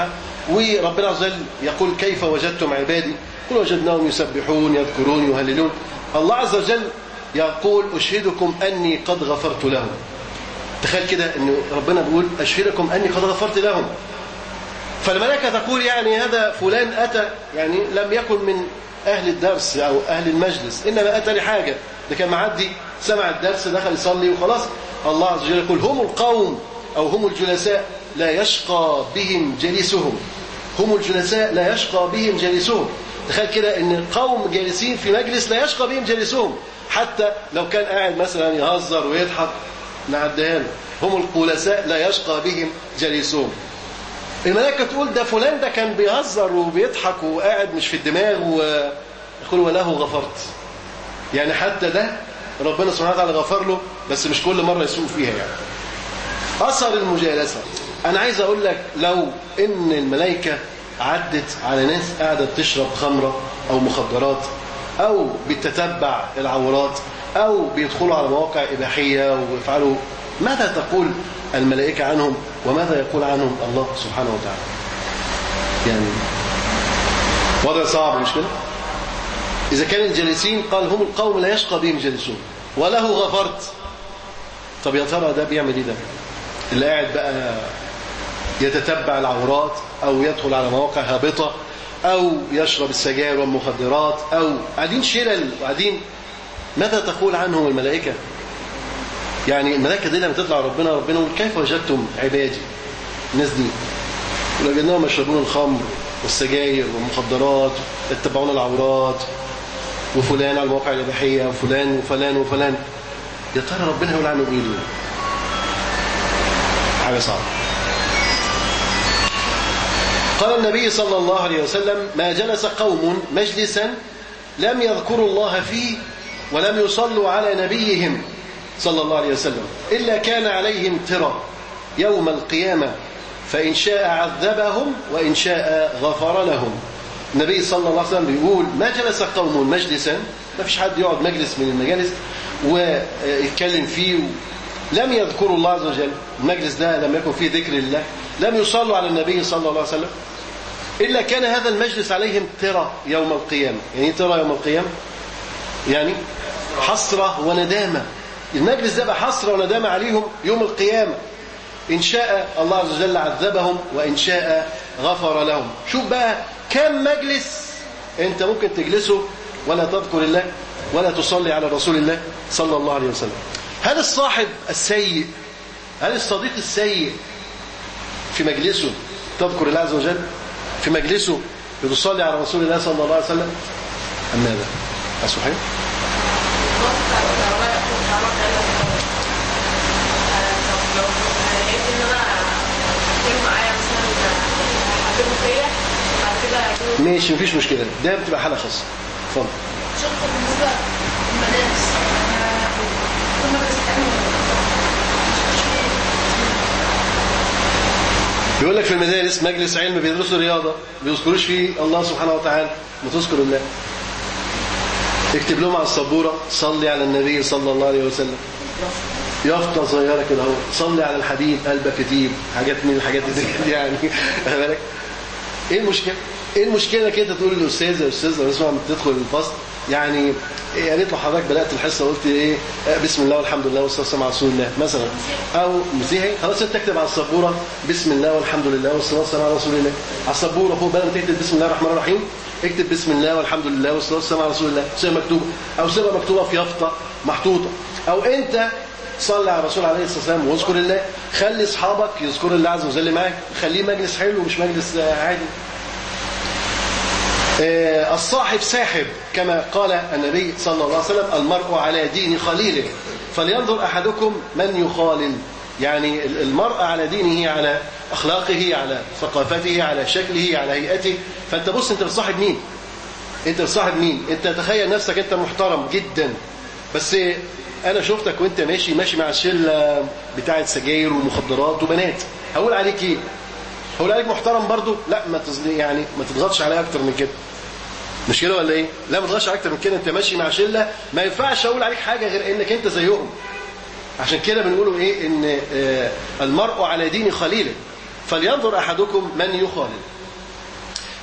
وربنا عز وجل يقول كيف وجدتم عبادي قل وجدناهم يسبحون يذكرون يهللون الله عز وجل يقول أشهدكم أني قد غفرت لهم تخيل كده أن ربنا بيقول أشهدكم أني قد غفرت لهم فالملائكة تقول يعني هذا فلان أتى يعني لم يكن من أهل الدرس أو أهل المجلس إنما أتى لحاجة ده كان معدي سمع الدرس دخل يصلي وخلاص الله عز وجل يقول هم القوم أو هم الجلساء لا يشقى بهم جليسهم هم الجلساء لا يشقى بهم جليسهم تخيل كده ان قوم جالسين في مجلس لا يشقى بهم جليسهم حتى لو كان قاعد مثلا يهزر ويضحك نعديها له هم القلساء لا يشقى بهم جليسهم الملائكة تقول ده فلان ده كان بيهزر وبيضحك وقاعد مش في الدماغ ويقول وله غفرت يعني حتى ده ربنا سبحانه وتعالى غفر له بس مش كل مرة يسوق فيها يعني أثر المجالسة أنا عايز أقول لك لو إن الملائكة عدت على ناس قاعدة تشرب خمرة أو مخدرات أو بتتبع العورات أو بيدخلوا على مواقع إباحية ويفعلوا ماذا تقول الملائكة عنهم وماذا يقول عنهم الله سبحانه وتعالى يعني وضع صعب مش كده إذا كان الجالسين قال هم القوم لا يشقى بهم جالسون وله غفرت طب يا ترى ده بيعمل ايه ده اللي قاعد بقى يتتبع العورات أو يدخل على مواقع هابطة أو يشرب السجاير والمخدرات أو قاعدين شلل وقاعدين ماذا تقول عنهم الملائكة يعني الملائكة دي لما تطلع ربنا ربنا يقول كيف وجدتم عبادي الناس دي وجدناهم يشربون الخمر والسجاير والمخدرات يتبعون العورات وفلان على المواقع الإباحية وفلان وفلان وفلان يا ترى ربنا يقول عنهم ايه دول حاجة صعبة قال النبي صلى الله عليه وسلم ما جلس قوم مجلسا لم يذكروا الله فيه ولم يصلوا على نبيهم صلى الله عليه وسلم إلا كان عليهم ترى يوم القيامة فإن شاء عذبهم وإن شاء غفر لهم النبي صلى الله عليه وسلم بيقول ما جلس قوم مجلسا ما فيش حد يقعد مجلس من المجالس ويتكلم فيه لم يذكروا الله عز وجل المجلس ده لم يكن فيه ذكر الله لم يصلوا على النبي صلى الله عليه وسلم إلا كان هذا المجلس عليهم ترى يوم القيامة يعني ترى يوم القيامة يعني حسرة وندامة المجلس ده بقى حسرة وندامة عليهم يوم القيامة إن شاء الله عز وجل عذبهم وإن شاء غفر لهم شوف بقى كم مجلس أنت ممكن تجلسه ولا تذكر الله ولا تصلي على رسول الله صلى الله عليه وسلم هل الصاحب السيء هل الصديق السيء في مجلسه تذكر الله عز وجل في مجلسه بتصلي على رسول الله صلى الله عليه وسلم أم ماذا أصحيح ماشي مفيش مشكلة ده بتبقى حالة خاصة اتفضل شوف بالنسبة للمدارس كنا بيقول لك في المدارس مجلس علم بيدرسوا رياضة بيذكروش فيه الله سبحانه وتعالى ما تذكر الله اكتب لهم على السبورة صلي على النبي صلى الله عليه وسلم يافطة صغيرة كده اهو صلي على الحبيب قلبك كتيب حاجات من الحاجات دي يعني واخد بالك ايه المشكلة ايه المشكلة انك انت تقول للاستاذ يا استاذ لما تسمع تدخل الفصل يعني يا ريت لو حضرتك بدات الحصه وقلت ايه بسم الله والحمد لله والصلاه والسلام على رسول الله مثلا او مسيحي خلاص انت تكتب على السبوره بسم الله والحمد لله والصلاه والسلام على رسول الله على السبوره فوق بدل ما تكتب بسم الله الرحمن الرحيم اكتب بسم الله والحمد لله والصلاه والسلام على رسول الله سيبها مكتوبه او سيبها مكتوبه في يافطه محطوطه او انت صلي على الرسول عليه الصلاه والسلام واذكر الله خلي اصحابك يذكروا الله عز وجل معاك خليه مجلس حلو مش مجلس عادي الصاحب ساحب كما قال النبي صلى الله عليه وسلم المرء على دين خليله فلينظر أحدكم من يخالل يعني المرء على دينه على أخلاقه على ثقافته على شكله على هيئته فأنت بص أنت بتصاحب مين أنت بتصاحب مين أنت تخيل نفسك أنت محترم جدا بس أنا شفتك وأنت ماشي ماشي مع الشلة بتاعة سجاير ومخدرات وبنات هقول عليك إيه هقول عليك محترم برضو لا ما تزلي يعني ما تضغطش عليا أكتر من كده مش كده ولا ايه لا ما تغش اكتر من كده انت ماشي مع شله ما ينفعش اقول عليك حاجه غير انك انت زيهم عشان كده بنقولوا ايه ان المرء على دين خليله فلينظر احدكم من يخالل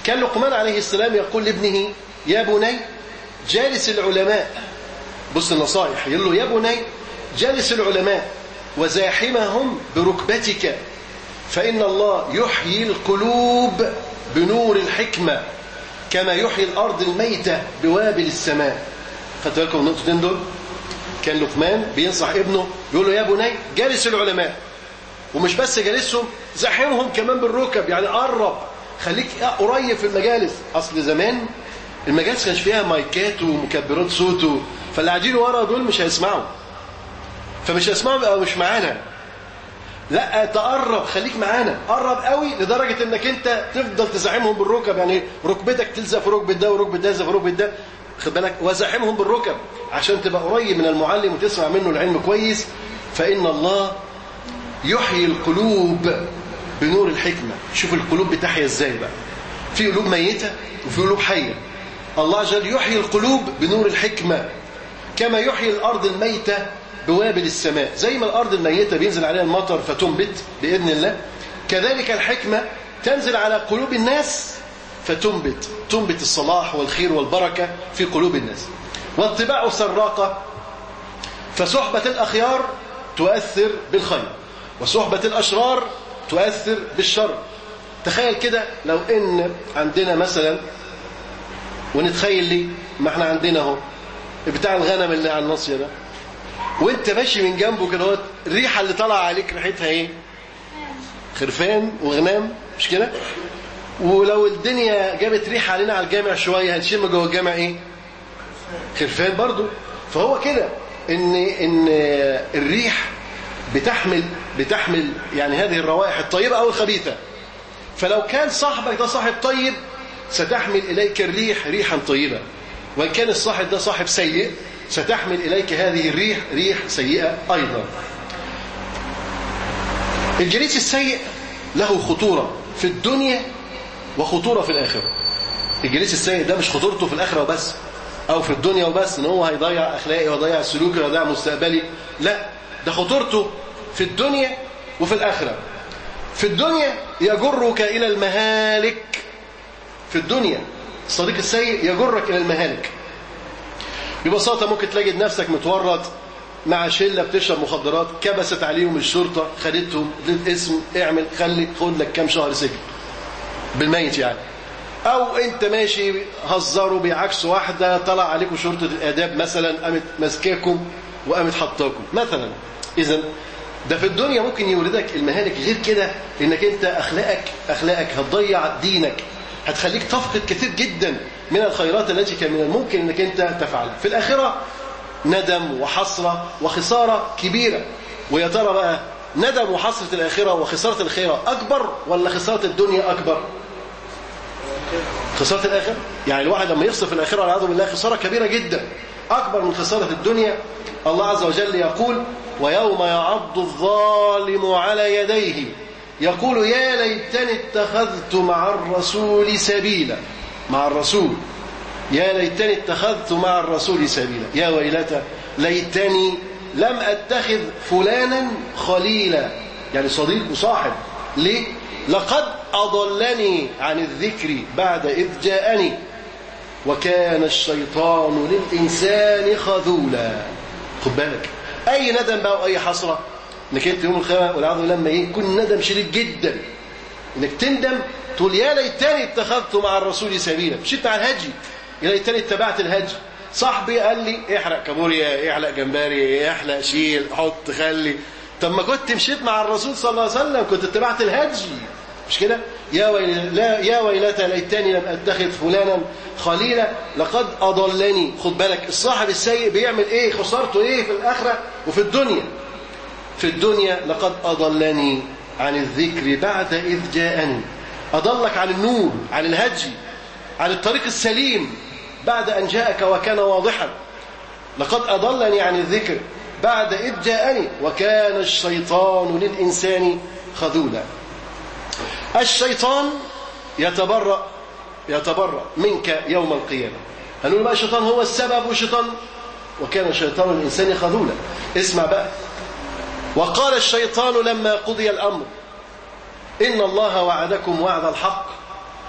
كان لقمان عليه السلام يقول لابنه يا بني جالس العلماء بص النصائح يقول له يا بني جالس العلماء وزاحمهم بركبتك فإن الله يحيي القلوب بنور الحكمة كما يحيي الأرض الميتة بوابل السماء خدت بالكم من النقطتين دول كان لقمان بينصح ابنه يقول له يا بني جالس العلماء ومش بس جالسهم زاحمهم كمان بالركب يعني قرب خليك قريب في المجالس اصل زمان المجالس كانش فيها مايكات ومكبرات صوت و- فاللي قاعدين ورا دول مش هيسمعوا فمش هيسمعوا يبقى مش معانا لا تقرب خليك معانا قرب قوي لدرجة انك انت تفضل تزاحمهم بالركب يعني ركبتك تلزق في ركبة ده وركبة ده يلزق في ركبة ده خد بالك وزاحمهم بالركب عشان تبقى قريب من المعلم وتسمع منه العلم كويس فإن الله يحيي القلوب بنور الحكمة شوف القلوب بتحيا ازاي بقى في قلوب ميتة وفي قلوب حية الله جل يحيي القلوب بنور الحكمة كما يحيي الأرض الميتة بوابل السماء زي ما الأرض الميتة بينزل عليها المطر فتنبت بإذن الله كذلك الحكمة تنزل على قلوب الناس فتنبت تنبت الصلاح والخير والبركة في قلوب الناس والطباع سراقة فصحبة الأخيار تؤثر بالخير وصحبة الأشرار تؤثر بالشر تخيل كده لو إن عندنا مثلا ونتخيل لي ما احنا عندنا اهو بتاع الغنم اللي على الناصية ده وانت ماشي من جنبه كده اهوت الريحة اللي طالعة عليك ريحتها ايه خرفان وغنام مش كده ولو الدنيا جابت ريحة علينا على الجامع شوية هنشم جوه الجامع ايه خرفان برضو فهو كده ان ان الريح بتحمل بتحمل يعني هذه الروائح الطيبة او الخبيثة فلو كان صاحبك ده صاحب طيب ستحمل إليك الريح ريحا طيبة وإن كان الصاحب ده صاحب سيء ستحمل إليك هذه الريح ريح سيئة أيضا الجليس السيء له خطورة في الدنيا وخطورة في الآخرة الجليس السيء ده مش خطورته في الآخرة وبس أو في الدنيا وبس إن هو هيضيع أخلاقي ويضيع سلوكي ويضيع مستقبلي لا ده خطورته في الدنيا وفي الآخرة في الدنيا يجرك إلى المهالك في الدنيا الصديق السيء يجرك إلى المهالك ببساطة ممكن تلاقي نفسك متورط مع شلة بتشرب مخدرات كبست عليهم الشرطة خدتهم اديت اسم اعمل خلي خد لك كام شهر سجن بالميت يعني او انت ماشي هزروا بيعكسوا واحدة طلع عليكم شرطة الاداب مثلا قامت ماسكاكم وقامت حطاكم مثلا اذا ده في الدنيا ممكن يوردك المهالك غير كده انك انت اخلاقك اخلاقك هتضيع دينك هتخليك تفقد كثير جدا من الخيرات التي كان من الممكن انك انت تفعلها في الاخره ندم وحسره وخساره كبيره ويا ترى بقى ندم وحسره الاخره وخساره الاخره اكبر ولا خساره الدنيا اكبر خساره الاخره يعني الواحد لما يخسر في الاخره والعياذ بالله خساره كبيره جدا اكبر من خساره الدنيا الله عز وجل يقول ويوم يعض الظالم على يديه يقول يا ليتني اتخذت مع الرسول سبيلا مع الرسول يا ليتني اتخذت مع الرسول سبيلا يا ويلتى ليتني لم اتخذ فلانا خليلا يعني صديق وصاحب ليه لقد اضلني عن الذكر بعد اذ جاءني وكان الشيطان للانسان خذولا خد بالك اي ندم بقى واي حسره انك انت يوم القيامه والعياذ بالله لما ايه يكون ندم شديد جدا انك تندم تقول يا ليتني اتخذت مع الرسول سبيلا مشيت مع الهدي يا ليتني اتبعت الهدي صاحبي قال لي احرق كابوريا احرق جمبري احرق شيل حط خلي طب ما كنت مشيت مع الرسول صلى الله عليه وسلم كنت اتبعت الهدي مش كده يا ويل لا يا ويلتى ليتني لم اتخذ فلانا خليلا لقد اضلني خد بالك الصاحب السيء بيعمل ايه خسارته ايه في الاخره وفي الدنيا في الدنيا لقد أضلني عن الذكر بعد إذ جاءني أضلك عن النور عن الهدي عن الطريق السليم بعد أن جاءك وكان واضحا لقد أضلني عن الذكر بعد إذ جاءني وكان الشيطان للإنسان خذولا الشيطان يتبرأ يتبرأ منك يوم القيامة هنقول بقى الشيطان هو السبب والشيطان وكان الشيطان للإنسان خذولا اسمع بقى وقال الشيطان لما قضي الأمر إن الله وعدكم وعد الحق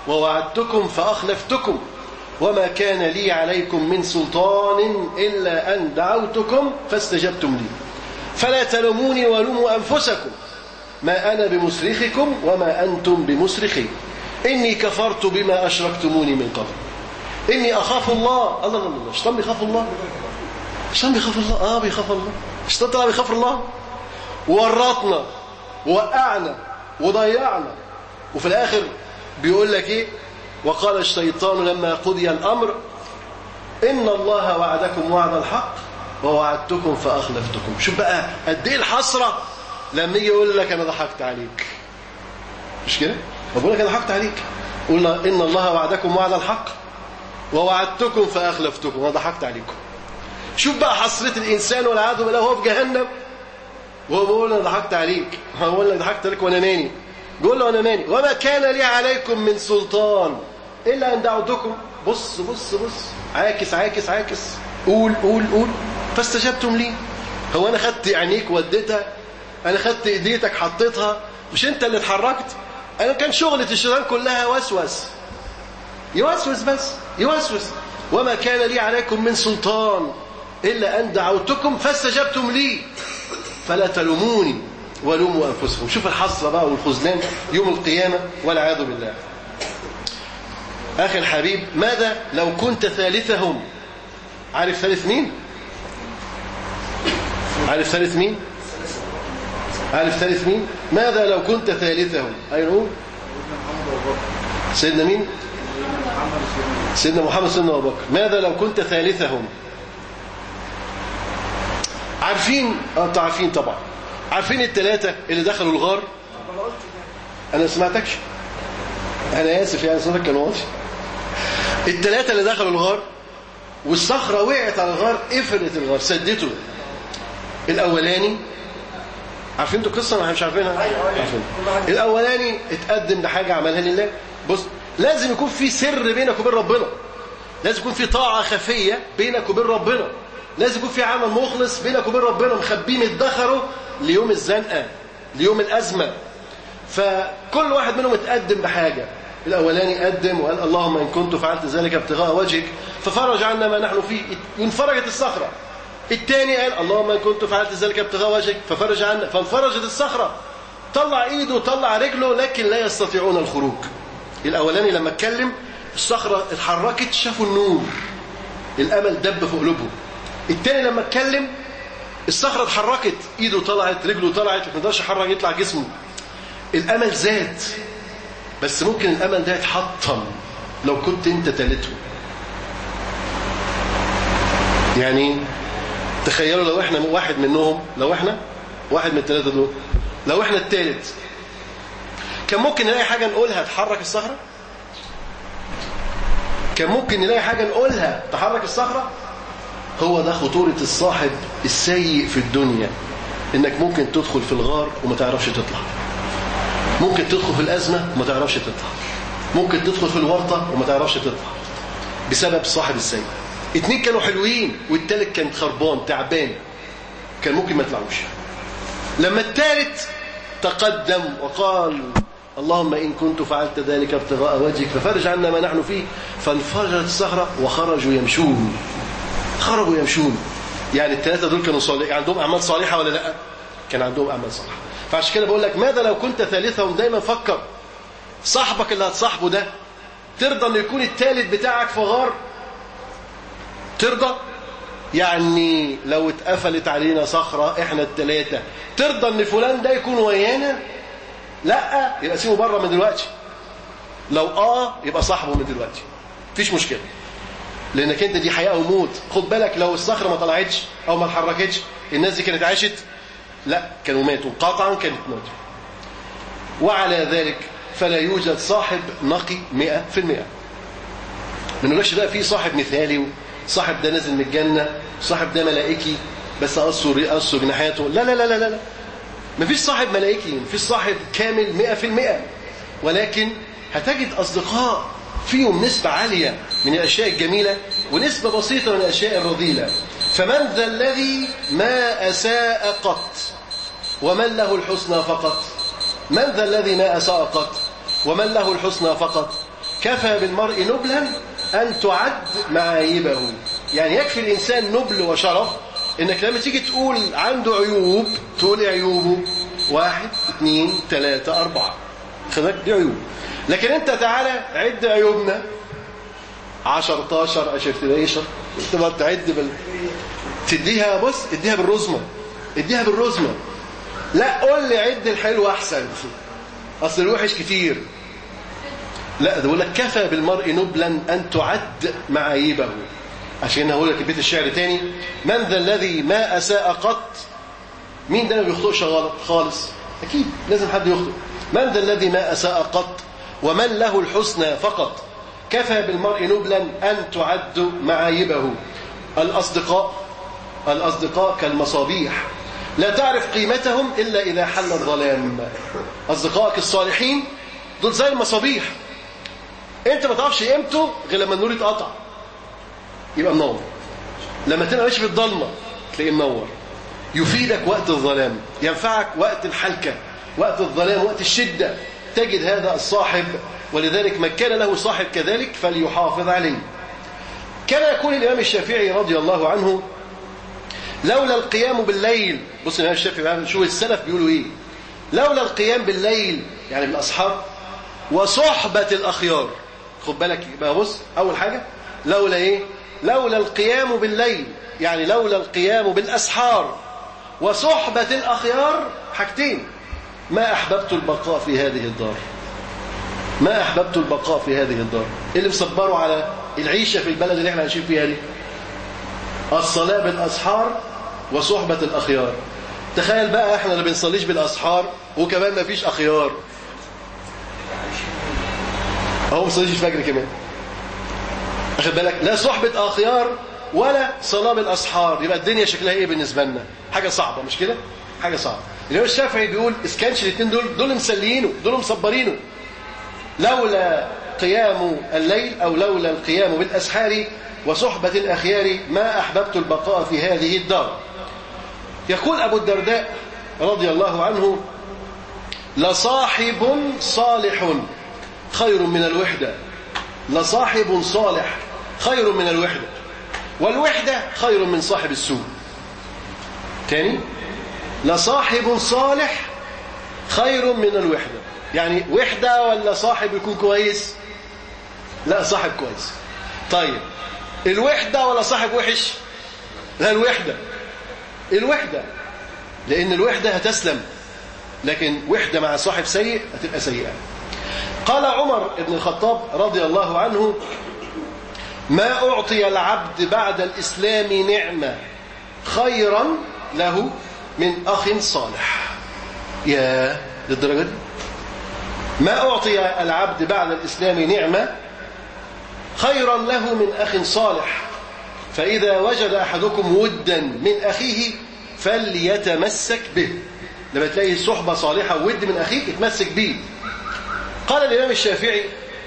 ووعدتكم فأخلفتكم وما كان لي عليكم من سلطان إلا أن دعوتكم فاستجبتم لي فلا تلوموني ولوموا أنفسكم ما أنا بمصرخكم وما أنتم بمصرخي إني كفرت بما أشركتموني من قبل إني أخاف الله الله الله الله الشيطان بيخاف الله الشيطان بيخاف الله آه بيخاف الله الشيطان طلع بيخاف الله ورطنا وقعنا وضيعنا وفي الآخر بيقول لك إيه وقال الشيطان لما قضي الأمر إن الله وعدكم وعد الحق ووعدتكم فأخلفتكم شوف بقى قد إيه الحسرة لما يجي يقول لك أنا ضحكت عليك مش كده؟ بقول لك أنا ضحكت عليك قلنا إن الله وعدكم وعد الحق ووعدتكم فأخلفتكم وأنا ضحكت عليكم شوف بقى حسرة الإنسان والعياذ بالله وهو في جهنم وهو بيقول أنا ضحكت عليك هو بيقول لك ضحكت عليك وأنا ماني بيقول له أنا ماني وما كان لي عليكم من سلطان إلا أن دعوتكم بص بص بص عاكس عاكس عاكس قول قول قول فاستجبتم لي هو أنا خدت عينيك وديتها أنا خدت إيديتك حطيتها مش أنت اللي اتحركت أنا كان شغلة الشيطان كلها وسوس يوسوس بس يوسوس وما كان لي عليكم من سلطان إلا أن دعوتكم فاستجبتم لي فلا تلوموني ولوموا أنفسكم شوف الحسرة بقى والخذلان يوم القيامة والعياذ بالله أخي الحبيب ماذا لو كنت ثالثهم عارف ثالث مين عارف ثالث مين عارف ثالث مين ماذا لو كنت ثالثهم أي نقول سيدنا مين سيدنا محمد سيدنا أبو بكر ماذا لو كنت ثالثهم عارفين انتوا عارفين طبعا عارفين الثلاثة اللي دخلوا الغار انا ما سمعتكش انا اسف يعني صوتك كان واطي الثلاثة اللي دخلوا الغار والصخرة وقعت على الغار قفلت الغار سدته الاولاني عارفين انتوا القصه ولا مش عارفينها عارفين الاولاني اتقدم لحاجه عملها لله بص لازم يكون في سر بينك وبين ربنا لازم يكون في طاعه خفيه بينك وبين ربنا لازم يكون في عمل مخلص بينك وبين ربنا مخبيه مدخره ليوم الزنقه ليوم الازمه فكل واحد منهم اتقدم بحاجه الاولاني قدم وقال اللهم ان كنت فعلت ذلك ابتغاء وجهك ففرج عنا ما نحن فيه انفرجت الصخره الثاني قال اللهم ان كنت فعلت ذلك ابتغاء وجهك ففرج عنا فانفرجت الصخره طلع ايده وطلع رجله لكن لا يستطيعون الخروج الاولاني لما اتكلم الصخره اتحركت شافوا النور الامل دب في قلوبهم الثاني لما اتكلم الصخره اتحركت ايده طلعت رجله طلعت ما يقدرش يحرك يطلع جسمه الامل زاد بس ممكن الامل ده يتحطم لو كنت انت تالته يعني تخيلوا لو احنا واحد منهم لو احنا واحد من الثلاثه دول لو احنا الثالث كان ممكن نلاقي حاجه نقولها تحرك الصخره كان ممكن نلاقي حاجه نقولها تحرك الصخره هو ده خطوره الصاحب السيء في الدنيا انك ممكن تدخل في الغار وما تعرفش تطلع ممكن تدخل في الازمه وما تعرفش تطلع ممكن تدخل في الورطه وما تعرفش تطلع بسبب صاحب السيء اتنين كانوا حلوين والتالت كان خربان تعبان كان ممكن ما يطلعوش لما التالت تقدم وقال اللهم إن كنت فعلت ذلك ابتغاء وجهك ففرج عنا ما نحن فيه فانفجرت الصخرة وخرجوا يمشون خرجوا يمشون يعني الثلاثة دول كانوا صالح عندهم أعمال صالحة ولا لا كان عندهم أعمال صالحة فعشان كده بقول لك ماذا لو كنت ثالثهم دايما فكر صاحبك اللي هتصاحبه ده ترضى انه يكون الثالث بتاعك في غار ترضى يعني لو اتقفلت علينا صخرة احنا التلاتة ترضى ان فلان ده يكون ويانا لا يبقى سيبه بره من دلوقتي لو اه يبقى صاحبه من دلوقتي مفيش مشكلة لانك انت دي حياة وموت خد بالك لو الصخرة ما طلعتش او ما اتحركتش الناس دي كانت عاشت لا كانوا ماتوا قطعا كانت موت وعلى ذلك فلا يوجد صاحب نقي مئة في المئة ما نقولكش بقى في صاحب مثالي صاحب ده نازل من الجنة صاحب ده ملائكي بس قصوا قصوا جناحاته لا لا لا لا لا مفيش صاحب ملائكي مفيش صاحب كامل مئة في المئة ولكن هتجد أصدقاء فيهم نسبة عالية من الأشياء الجميلة ونسبة بسيطة من الأشياء الرذيلة فمن ذا الذي ما أساء قط ومن له الحسنى فقط من ذا الذي ما أساء قط ومن له الحسنى فقط كفى بالمرء نبلا أن تعد معايبه يعني يكفي الإنسان نبل وشرف إنك لما تيجي تقول عنده عيوب تقول إيه عيوبه واحد اثنين ثلاثة أربعة خذك دي عيوب لكن أنت تعالى عد عيوبنا 10 12 عشرة تبقى تعد بال تديها بص اديها بالرزمة اديها بالرزمة لا قول لي عد الحلو أحسن أصل الوحش كتير لا ده بقول لك كفى بالمرء نبلا أن تعد معايبه عشان هقول لك بيت الشعر تاني من ذا الذي ما أساء قط مين ده ما بيخطئش غلط خالص أكيد لازم حد يخطئ من ذا الذي ما أساء قط ومن له الحسنى فقط كفى بالمرء نبلا أن تعد معايبه الأصدقاء الأصدقاء كالمصابيح لا تعرف قيمتهم إلا إذا حل الظلام أصدقائك الصالحين دول زي المصابيح أنت ما تعرفش قيمته غير لما النور يتقطع يبقى منور لما تبقى ماشي في الضلمة تلاقيه منور يفيدك وقت الظلام ينفعك وقت الحلكة وقت الظلام وقت الشدة تجد هذا الصاحب ولذلك من كان له صاحب كذلك فليحافظ عليه كان يقول الإمام الشافعي رضي الله عنه لولا القيام بالليل بص الإمام الشافعي شو السلف بيقولوا إيه لولا القيام بالليل يعني بالأصحاب وصحبة الأخيار خد بالك بقى بص أول حاجة لولا إيه لولا القيام بالليل يعني لولا القيام بالأسحار وصحبة الأخيار حاجتين ما أحببت البقاء في هذه الدار ما أحببت البقاء في هذه الدار إيه اللي مصبره على العيشة في البلد اللي احنا عايشين فيها دي الصلاة بالأسحار وصحبة الأخيار تخيل بقى احنا اللي بنصليش بالأسحار وكمان ما فيش أخيار اهو ما بنصليش الفجر كمان أخذ بالك لا صحبة أخيار ولا صلاة بالأسحار يبقى الدنيا شكلها إيه بالنسبة لنا حاجة صعبة مش كده حاجة صعبة الإمام الشافعي بيقول إذا كانش الاثنين دول دول مسليينه دول مصبرينه لولا قيام الليل أو لولا القيام بالأسحار وصحبة الأخيار ما أحببت البقاء في هذه الدار يقول أبو الدرداء رضي الله عنه لصاحب صالح خير من الوحدة لصاحب صالح خير من الوحدة والوحدة خير من صاحب السوء تاني لصاحب صالح خير من الوحدة يعني وحدة ولا صاحب يكون كويس لا صاحب كويس طيب الوحدة ولا صاحب وحش لا الوحدة الوحدة لأن الوحدة هتسلم لكن وحدة مع صاحب سيء هتبقى سيئة قال عمر بن الخطاب رضي الله عنه ما أعطي العبد بعد الإسلام نعمة خيرا له من أخ صالح يا للدرجة دي ما أعطي العبد بعد الإسلام نعمة خيرا له من أخ صالح فإذا وجد أحدكم ودا من أخيه فليتمسك به لما تلاقي صحبة صالحة ود من أخيك اتمسك به قال الإمام الشافعي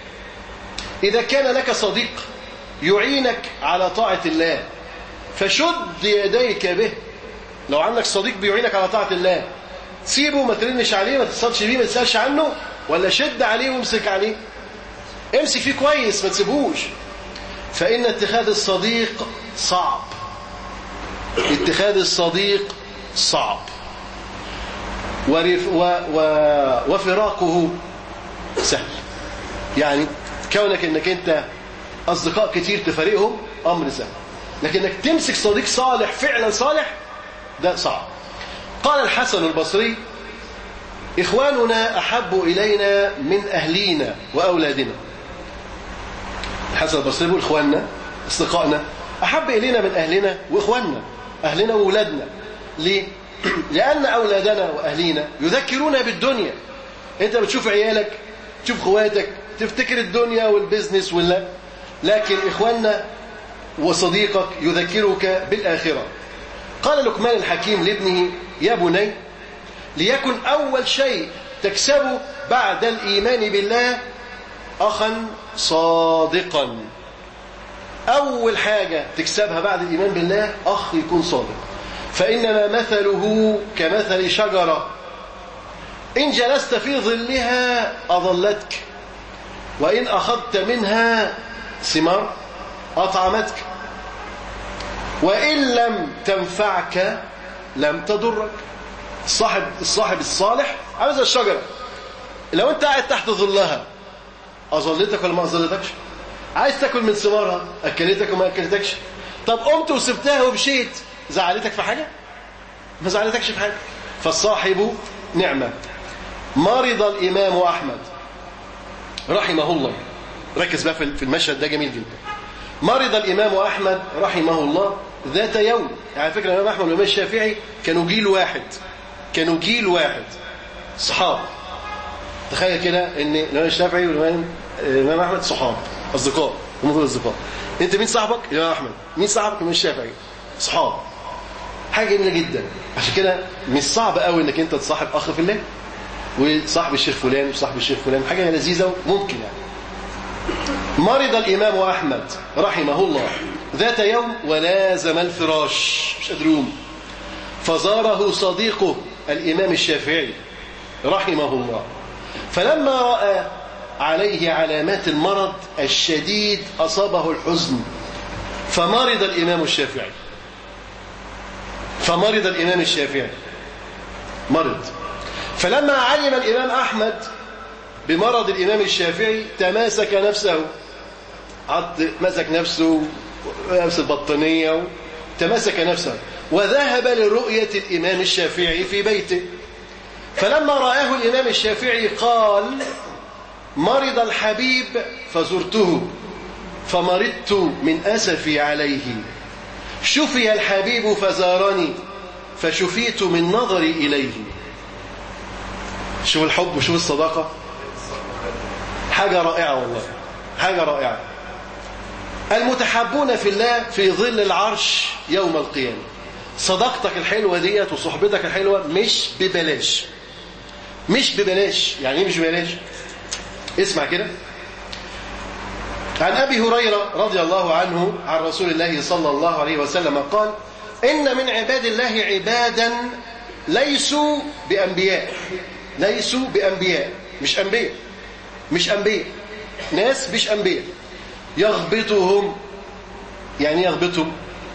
إذا كان لك صديق يعينك على طاعة الله فشد يديك به لو عندك صديق بيعينك على طاعة الله سيبه ما ترنش عليه ما تتصلش بيه ما تسألش عنه ولا شد عليه وامسك عليه امسك فيه كويس ما تسيبوش فإن اتخاذ الصديق صعب اتخاذ الصديق صعب ورف و و وفراقه سهل يعني كونك انك انت اصدقاء كتير تفارقهم امر سهل لكن انك تمسك صديق صالح فعلا صالح ده صعب قال الحسن البصري إخواننا أحب إلينا من أهلينا وأولادنا الحسن البصري بيقول إخواننا أصدقائنا أحب إلينا من أهلنا وإخواننا أهلنا وأولادنا ليه؟ لأن أولادنا وأهلينا يذكرونا بالدنيا أنت بتشوف عيالك تشوف خواتك تفتكر الدنيا والبزنس ولا لكن إخواننا وصديقك يذكرك بالآخرة قال لقمان الحكيم لابنه يا بني ليكن أول شيء تكسبه بعد الإيمان بالله أخا صادقا أول حاجة تكسبها بعد الإيمان بالله أخ يكون صادق فإنما مثله كمثل شجرة إن جلست في ظلها أظلتك وإن أخذت منها ثمار أطعمتك وإن لم تنفعك لم تضرك الصاحب الصاحب الصالح عامل زي الشجرة لو أنت قاعد تحت ظلها أظلتك ولا ما أظلتكش عايز تاكل من ثمارها أكلتك وما أكلتكش طب قمت وسبتها ومشيت زعلتك في حاجة ما زعلتكش في حاجة فالصاحب نعمة مرض الإمام أحمد رحمه الله ركز بقى في المشهد ده جميل جدا مرض الإمام أحمد رحمه الله ذات يوم على فكرة الإمام أحمد والإمام الشافعي كانوا جيل واحد كانوا جيل واحد صحاب تخيل كده ان الإمام الشافعي والإمام الإمام أحمد صحاب أصدقاء هم دول أصدقاء أنت مين صاحبك؟ الإمام أحمد مين صاحبك؟ الإمام الشافعي صحاب حاجة جميلة جدا عشان كده مش صعب قوي انك انت تصاحب اخ في الله وصاحب الشيخ فلان وصاحب الشيخ فلان حاجة لذيذة وممكن يعني مرض الإمام أحمد رحمه الله ذات يوم ولازم الفراش مش قادر يقوم فزاره صديقه الإمام الشافعي رحمه الله فلما رأى عليه علامات المرض الشديد أصابه الحزن فمرض الإمام الشافعي فمرض الإمام الشافعي مرض فلما علم الإمام أحمد بمرض الإمام الشافعي تماسك نفسه عض مسك نفسه لبس البطانية تماسك نفسه وذهب لرؤية الإمام الشافعي في بيته فلما رآه الإمام الشافعي قال مرض الحبيب فزرته فمرضت من أسفي عليه شفي الحبيب فزارني فشفيت من نظري إليه شوف الحب وشوف الصداقة حاجة رائعة والله حاجة رائعة المتحبون في الله في ظل العرش يوم القيامة صداقتك الحلوة ديت وصحبتك الحلوة مش ببلاش مش ببلاش يعني ايه مش ببلاش اسمع كده عن أبي هريرة رضي الله عنه عن رسول الله صلى الله عليه وسلم قال إن من عباد الله عبادا ليسوا بأنبياء ليسوا بأنبياء مش أنبياء مش أنبياء ناس مش أنبياء يغبطهم يعني يغبطهم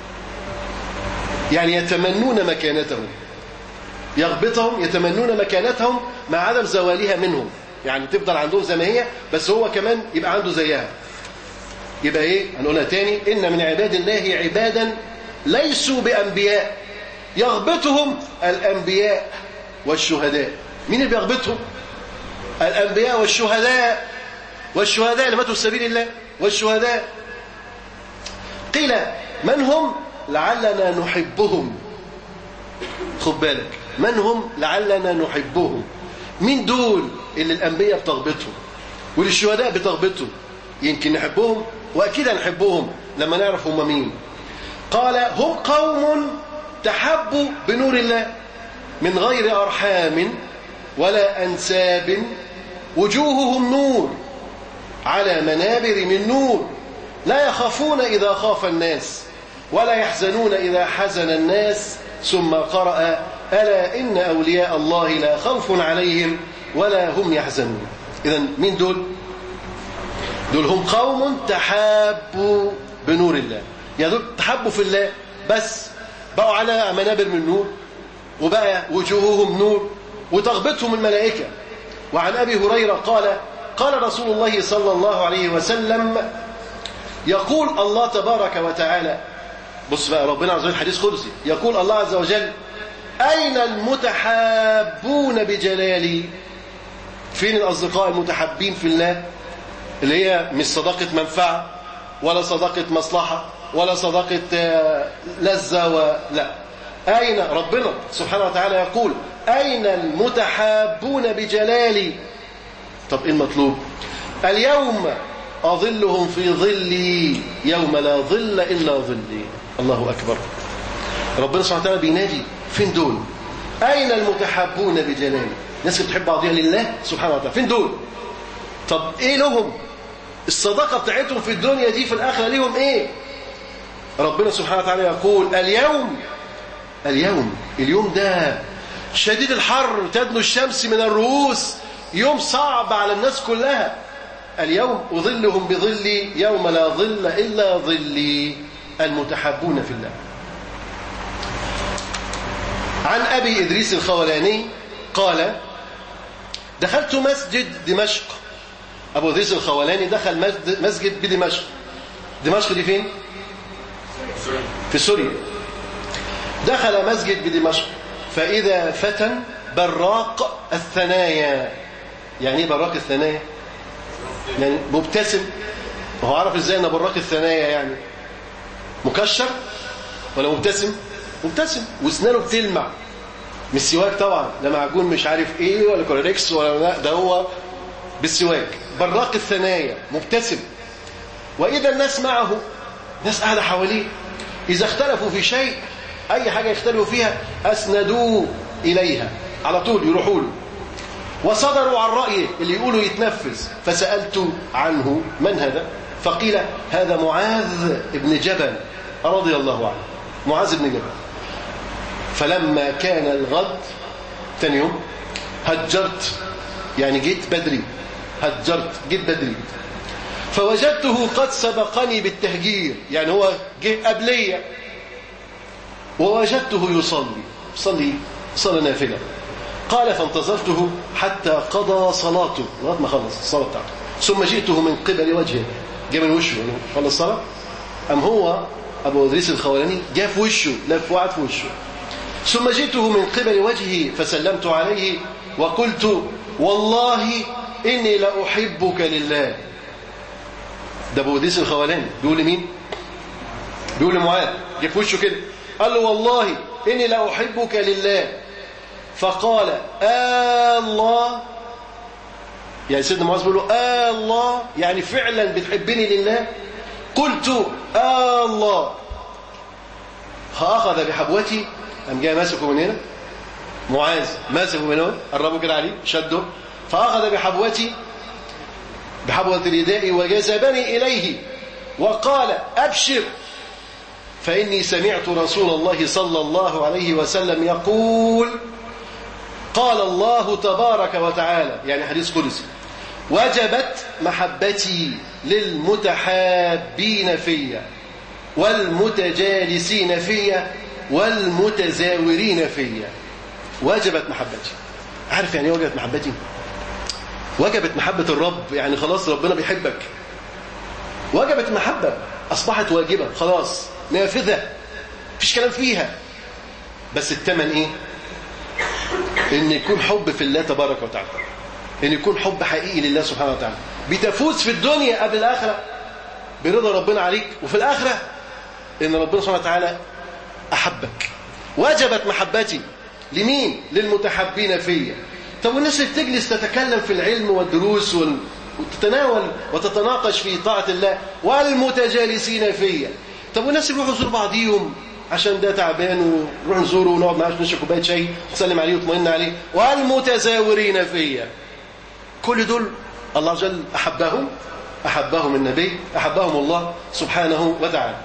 يعني يتمنون مكانتهم يغبطهم يتمنون مكانتهم مع عدم زوالها منهم يعني تفضل عندهم زي ما هي بس هو كمان يبقى عنده زيها يبقى ايه هنقولها تاني ان من عباد الله عبادا ليسوا بانبياء يغبطهم الانبياء والشهداء مين اللي بيغبطهم الانبياء والشهداء والشهداء اللي ماتوا في سبيل الله والشهداء قيل من هم لعلنا نحبهم خد بالك من هم لعلنا نحبهم مين دول اللي الأنبياء بتغبطهم واللي الشهداء بتغبطهم يمكن نحبهم وأكيد هنحبهم لما نعرف هم مين قال هم قوم تحبوا بنور الله من غير أرحام ولا أنساب وجوههم نور على منابر من نور لا يخافون إذا خاف الناس ولا يحزنون إذا حزن الناس ثم قرأ ألا إن أولياء الله لا خوف عليهم ولا هم يحزنون إذا مين دول؟ دول هم قوم تحابوا بنور الله يعني دول تحبوا في الله بس بقوا على منابر من نور وبقى وجوههم نور وتغبطهم الملائكة وعن أبي هريرة قال قال رسول الله صلى الله عليه وسلم يقول الله تبارك وتعالى بص بقى ربنا عز وجل حديث قدسي يقول الله عز وجل أين المتحابون بجلالي فين الأصدقاء المتحابين في الله اللي هي مش صداقة منفعة ولا صداقة مصلحة ولا صداقة لذة ولا أين ربنا سبحانه وتعالى يقول أين المتحابون بجلالي طب إيه المطلوب اليوم أظلهم في ظلي يوم لا ظل إلا ظلي الله أكبر ربنا سبحانه وتعالى بينادي فين دول أين المتحابون بجلالي الناس اللي بتحب بعضها لله سبحانه وتعالى فين دول طب إيه لهم الصداقة بتاعتهم في الدنيا دي في الآخرة ليهم إيه ربنا سبحانه وتعالى يقول اليوم اليوم اليوم ده شديد الحر تدنو الشمس من الرؤوس يوم صعب على الناس كلها اليوم أظلهم بظلي يوم لا ظل إلا ظلي المتحبون في الله عن أبي إدريس الخولاني قال دخلت مسجد دمشق أبو إدريس الخولاني دخل مسجد- مسجد بدمشق دمشق دي فين؟ في سوريا دخل مسجد بدمشق فإذا فتى براق الثنايا يعني ايه براق الثنايا يعني مبتسم وهو عرف ازاي ان براق الثنايا يعني مكشر ولا مبتسم مبتسم واسنانه بتلمع مش سواك طبعا لا معجون مش عارف ايه ولا كوريكس ولا لا ده هو بالسواك براق الثنايا مبتسم واذا الناس معه ناس قاعده حواليه اذا اختلفوا في شيء اي حاجه يختلفوا فيها اسندوه اليها على طول يروحوا له وصدروا عن رأيه اللي يقولوا يتنفذ فسألت عنه من هذا فقيل هذا معاذ بن جبل رضي الله عنه معاذ بن جبل فلما كان الغد ثاني يوم هجرت يعني جيت بدري هجرت جيت بدري فوجدته قد سبقني بالتهجير يعني هو جه قبليه ووجدته يصلي يصلي صلى نافله قال فانتظرته حتى قضى صلاته لغايه ما خلص الصلاه بتاعته ثم جئته من قبل وجهه جه من وشه يعني خلص الصلاه ام هو ابو ادريس الخولاني جاء في وشه لف وقعد في وشه ثم جئته من قبل وجهه فسلمت عليه وقلت والله اني لاحبك لله ده ابو ادريس الخولاني بيقول لمين بيقول لمعاذ جه في وشه كده قال له والله اني لاحبك لله فقال آه الله يعني سيدنا معاذ بيقول له آه الله يعني فعلا بتحبني لله قلت آه الله فأخذ بحبوتي قام جاي ماسكه من هنا معاذ ماسكه من هنا قربه كده عليه شده فأخذ بحبوتي بحبوة الرداء وجذبني إليه وقال أبشر فإني سمعت رسول الله صلى الله عليه وسلم يقول قال الله تبارك وتعالى يعني حديث قدسي وجبت محبتي للمتحابين في والمتجالسين في والمتزاورين في وجبت محبتي عارف يعني ايه وجبت محبتي وجبت محبة الرب يعني خلاص ربنا بيحبك وجبت محبة أصبحت واجبة خلاص نافذة مفيش كلام فيها بس الثمن ايه ان يكون حب في الله تبارك وتعالى ان يكون حب حقيقي لله سبحانه وتعالى بتفوز في الدنيا قبل الاخره برضا ربنا عليك وفي الاخره ان ربنا سبحانه وتعالى احبك وجبت محبتي لمين للمتحبين فيا طب والناس اللي بتجلس تتكلم في العلم والدروس وال... وتتناول وتتناقش في طاعه الله والمتجالسين فيا طب والناس اللي بيروحوا يزوروا بعضيهم عشان ده تعبان ونروح نزوره ونقعد معاه نشرب كوبايه شاي نسلم عليه وطمئن عليه والمتزاورين فيا كل دول الله عز وجل احبهم احبهم النبي احبهم الله سبحانه وتعالى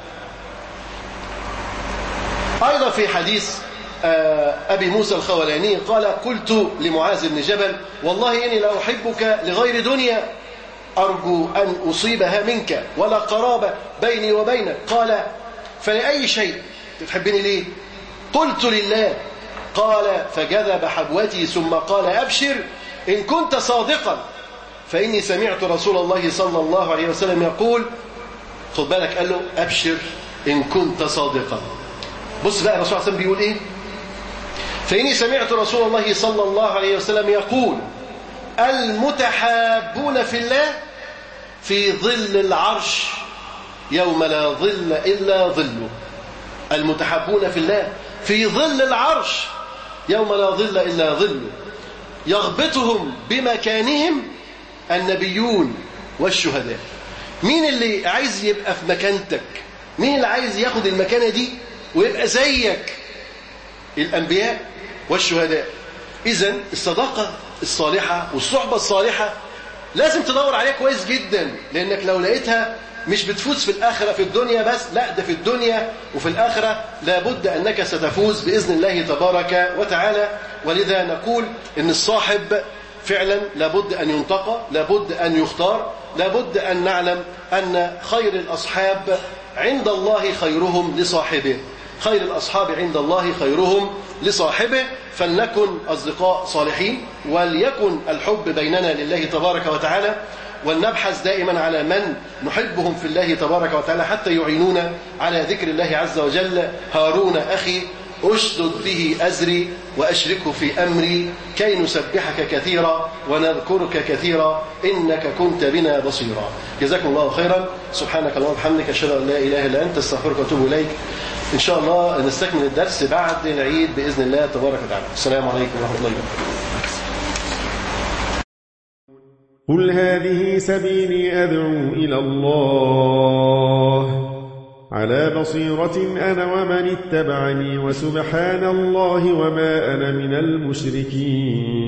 ايضا في حديث ابي موسى الخولاني قال قلت لمعاذ بن جبل والله اني لا احبك لغير دنيا ارجو ان اصيبها منك ولا قرابه بيني وبينك قال فلاي شيء تحبني ليه قلت لله قال فجذب حبوتي ثم قال أبشر إن كنت صادقا فإني سمعت رسول الله صلى الله عليه وسلم يقول خد بالك قال له أبشر إن كنت صادقا بص بقى الرسول صلى الله عليه وسلم بيقول إيه فإني سمعت رسول الله صلى الله عليه وسلم يقول المتحابون في الله في ظل العرش يوم لا ظل إلا ظله المتحبون في الله في ظل العرش يوم لا ظل إلا ظله يغبطهم بمكانهم النبيون والشهداء مين اللي عايز يبقى في مكانتك مين اللي عايز ياخد المكانة دي ويبقى زيك الأنبياء والشهداء إذا الصداقة الصالحة والصحبة الصالحة لازم تدور عليها كويس جدا لأنك لو لقيتها مش بتفوز في الآخرة في الدنيا بس لا ده في الدنيا وفي الآخرة لابد أنك ستفوز بإذن الله تبارك وتعالى ولذا نقول إن الصاحب فعلا لابد أن ينتقى لابد أن يختار لابد أن نعلم أن خير الأصحاب عند الله خيرهم لصاحبه خير الأصحاب عند الله خيرهم لصاحبه فلنكن أصدقاء صالحين وليكن الحب بيننا لله تبارك وتعالى ولنبحث دائما على من نحبهم في الله تبارك وتعالى حتى يعينونا على ذكر الله عز وجل هارون أخي أشدد به أزري وأشركه في أمري كي نسبحك كثيرا ونذكرك كثيرا إنك كنت بنا بصيرا جزاكم الله خيرا سبحانك اللهم وبحمدك أشهد أن لا إله إلا أنت استغفرك وأتوب إليك إن شاء الله نستكمل الدرس بعد العيد بإذن الله تبارك وتعالى السلام عليكم ورحمة الله وبركاته قل هذه سبيلي أدعو إلى الله على بصيرة أنا ومن اتبعني وسبحان الله وما أنا من المشركين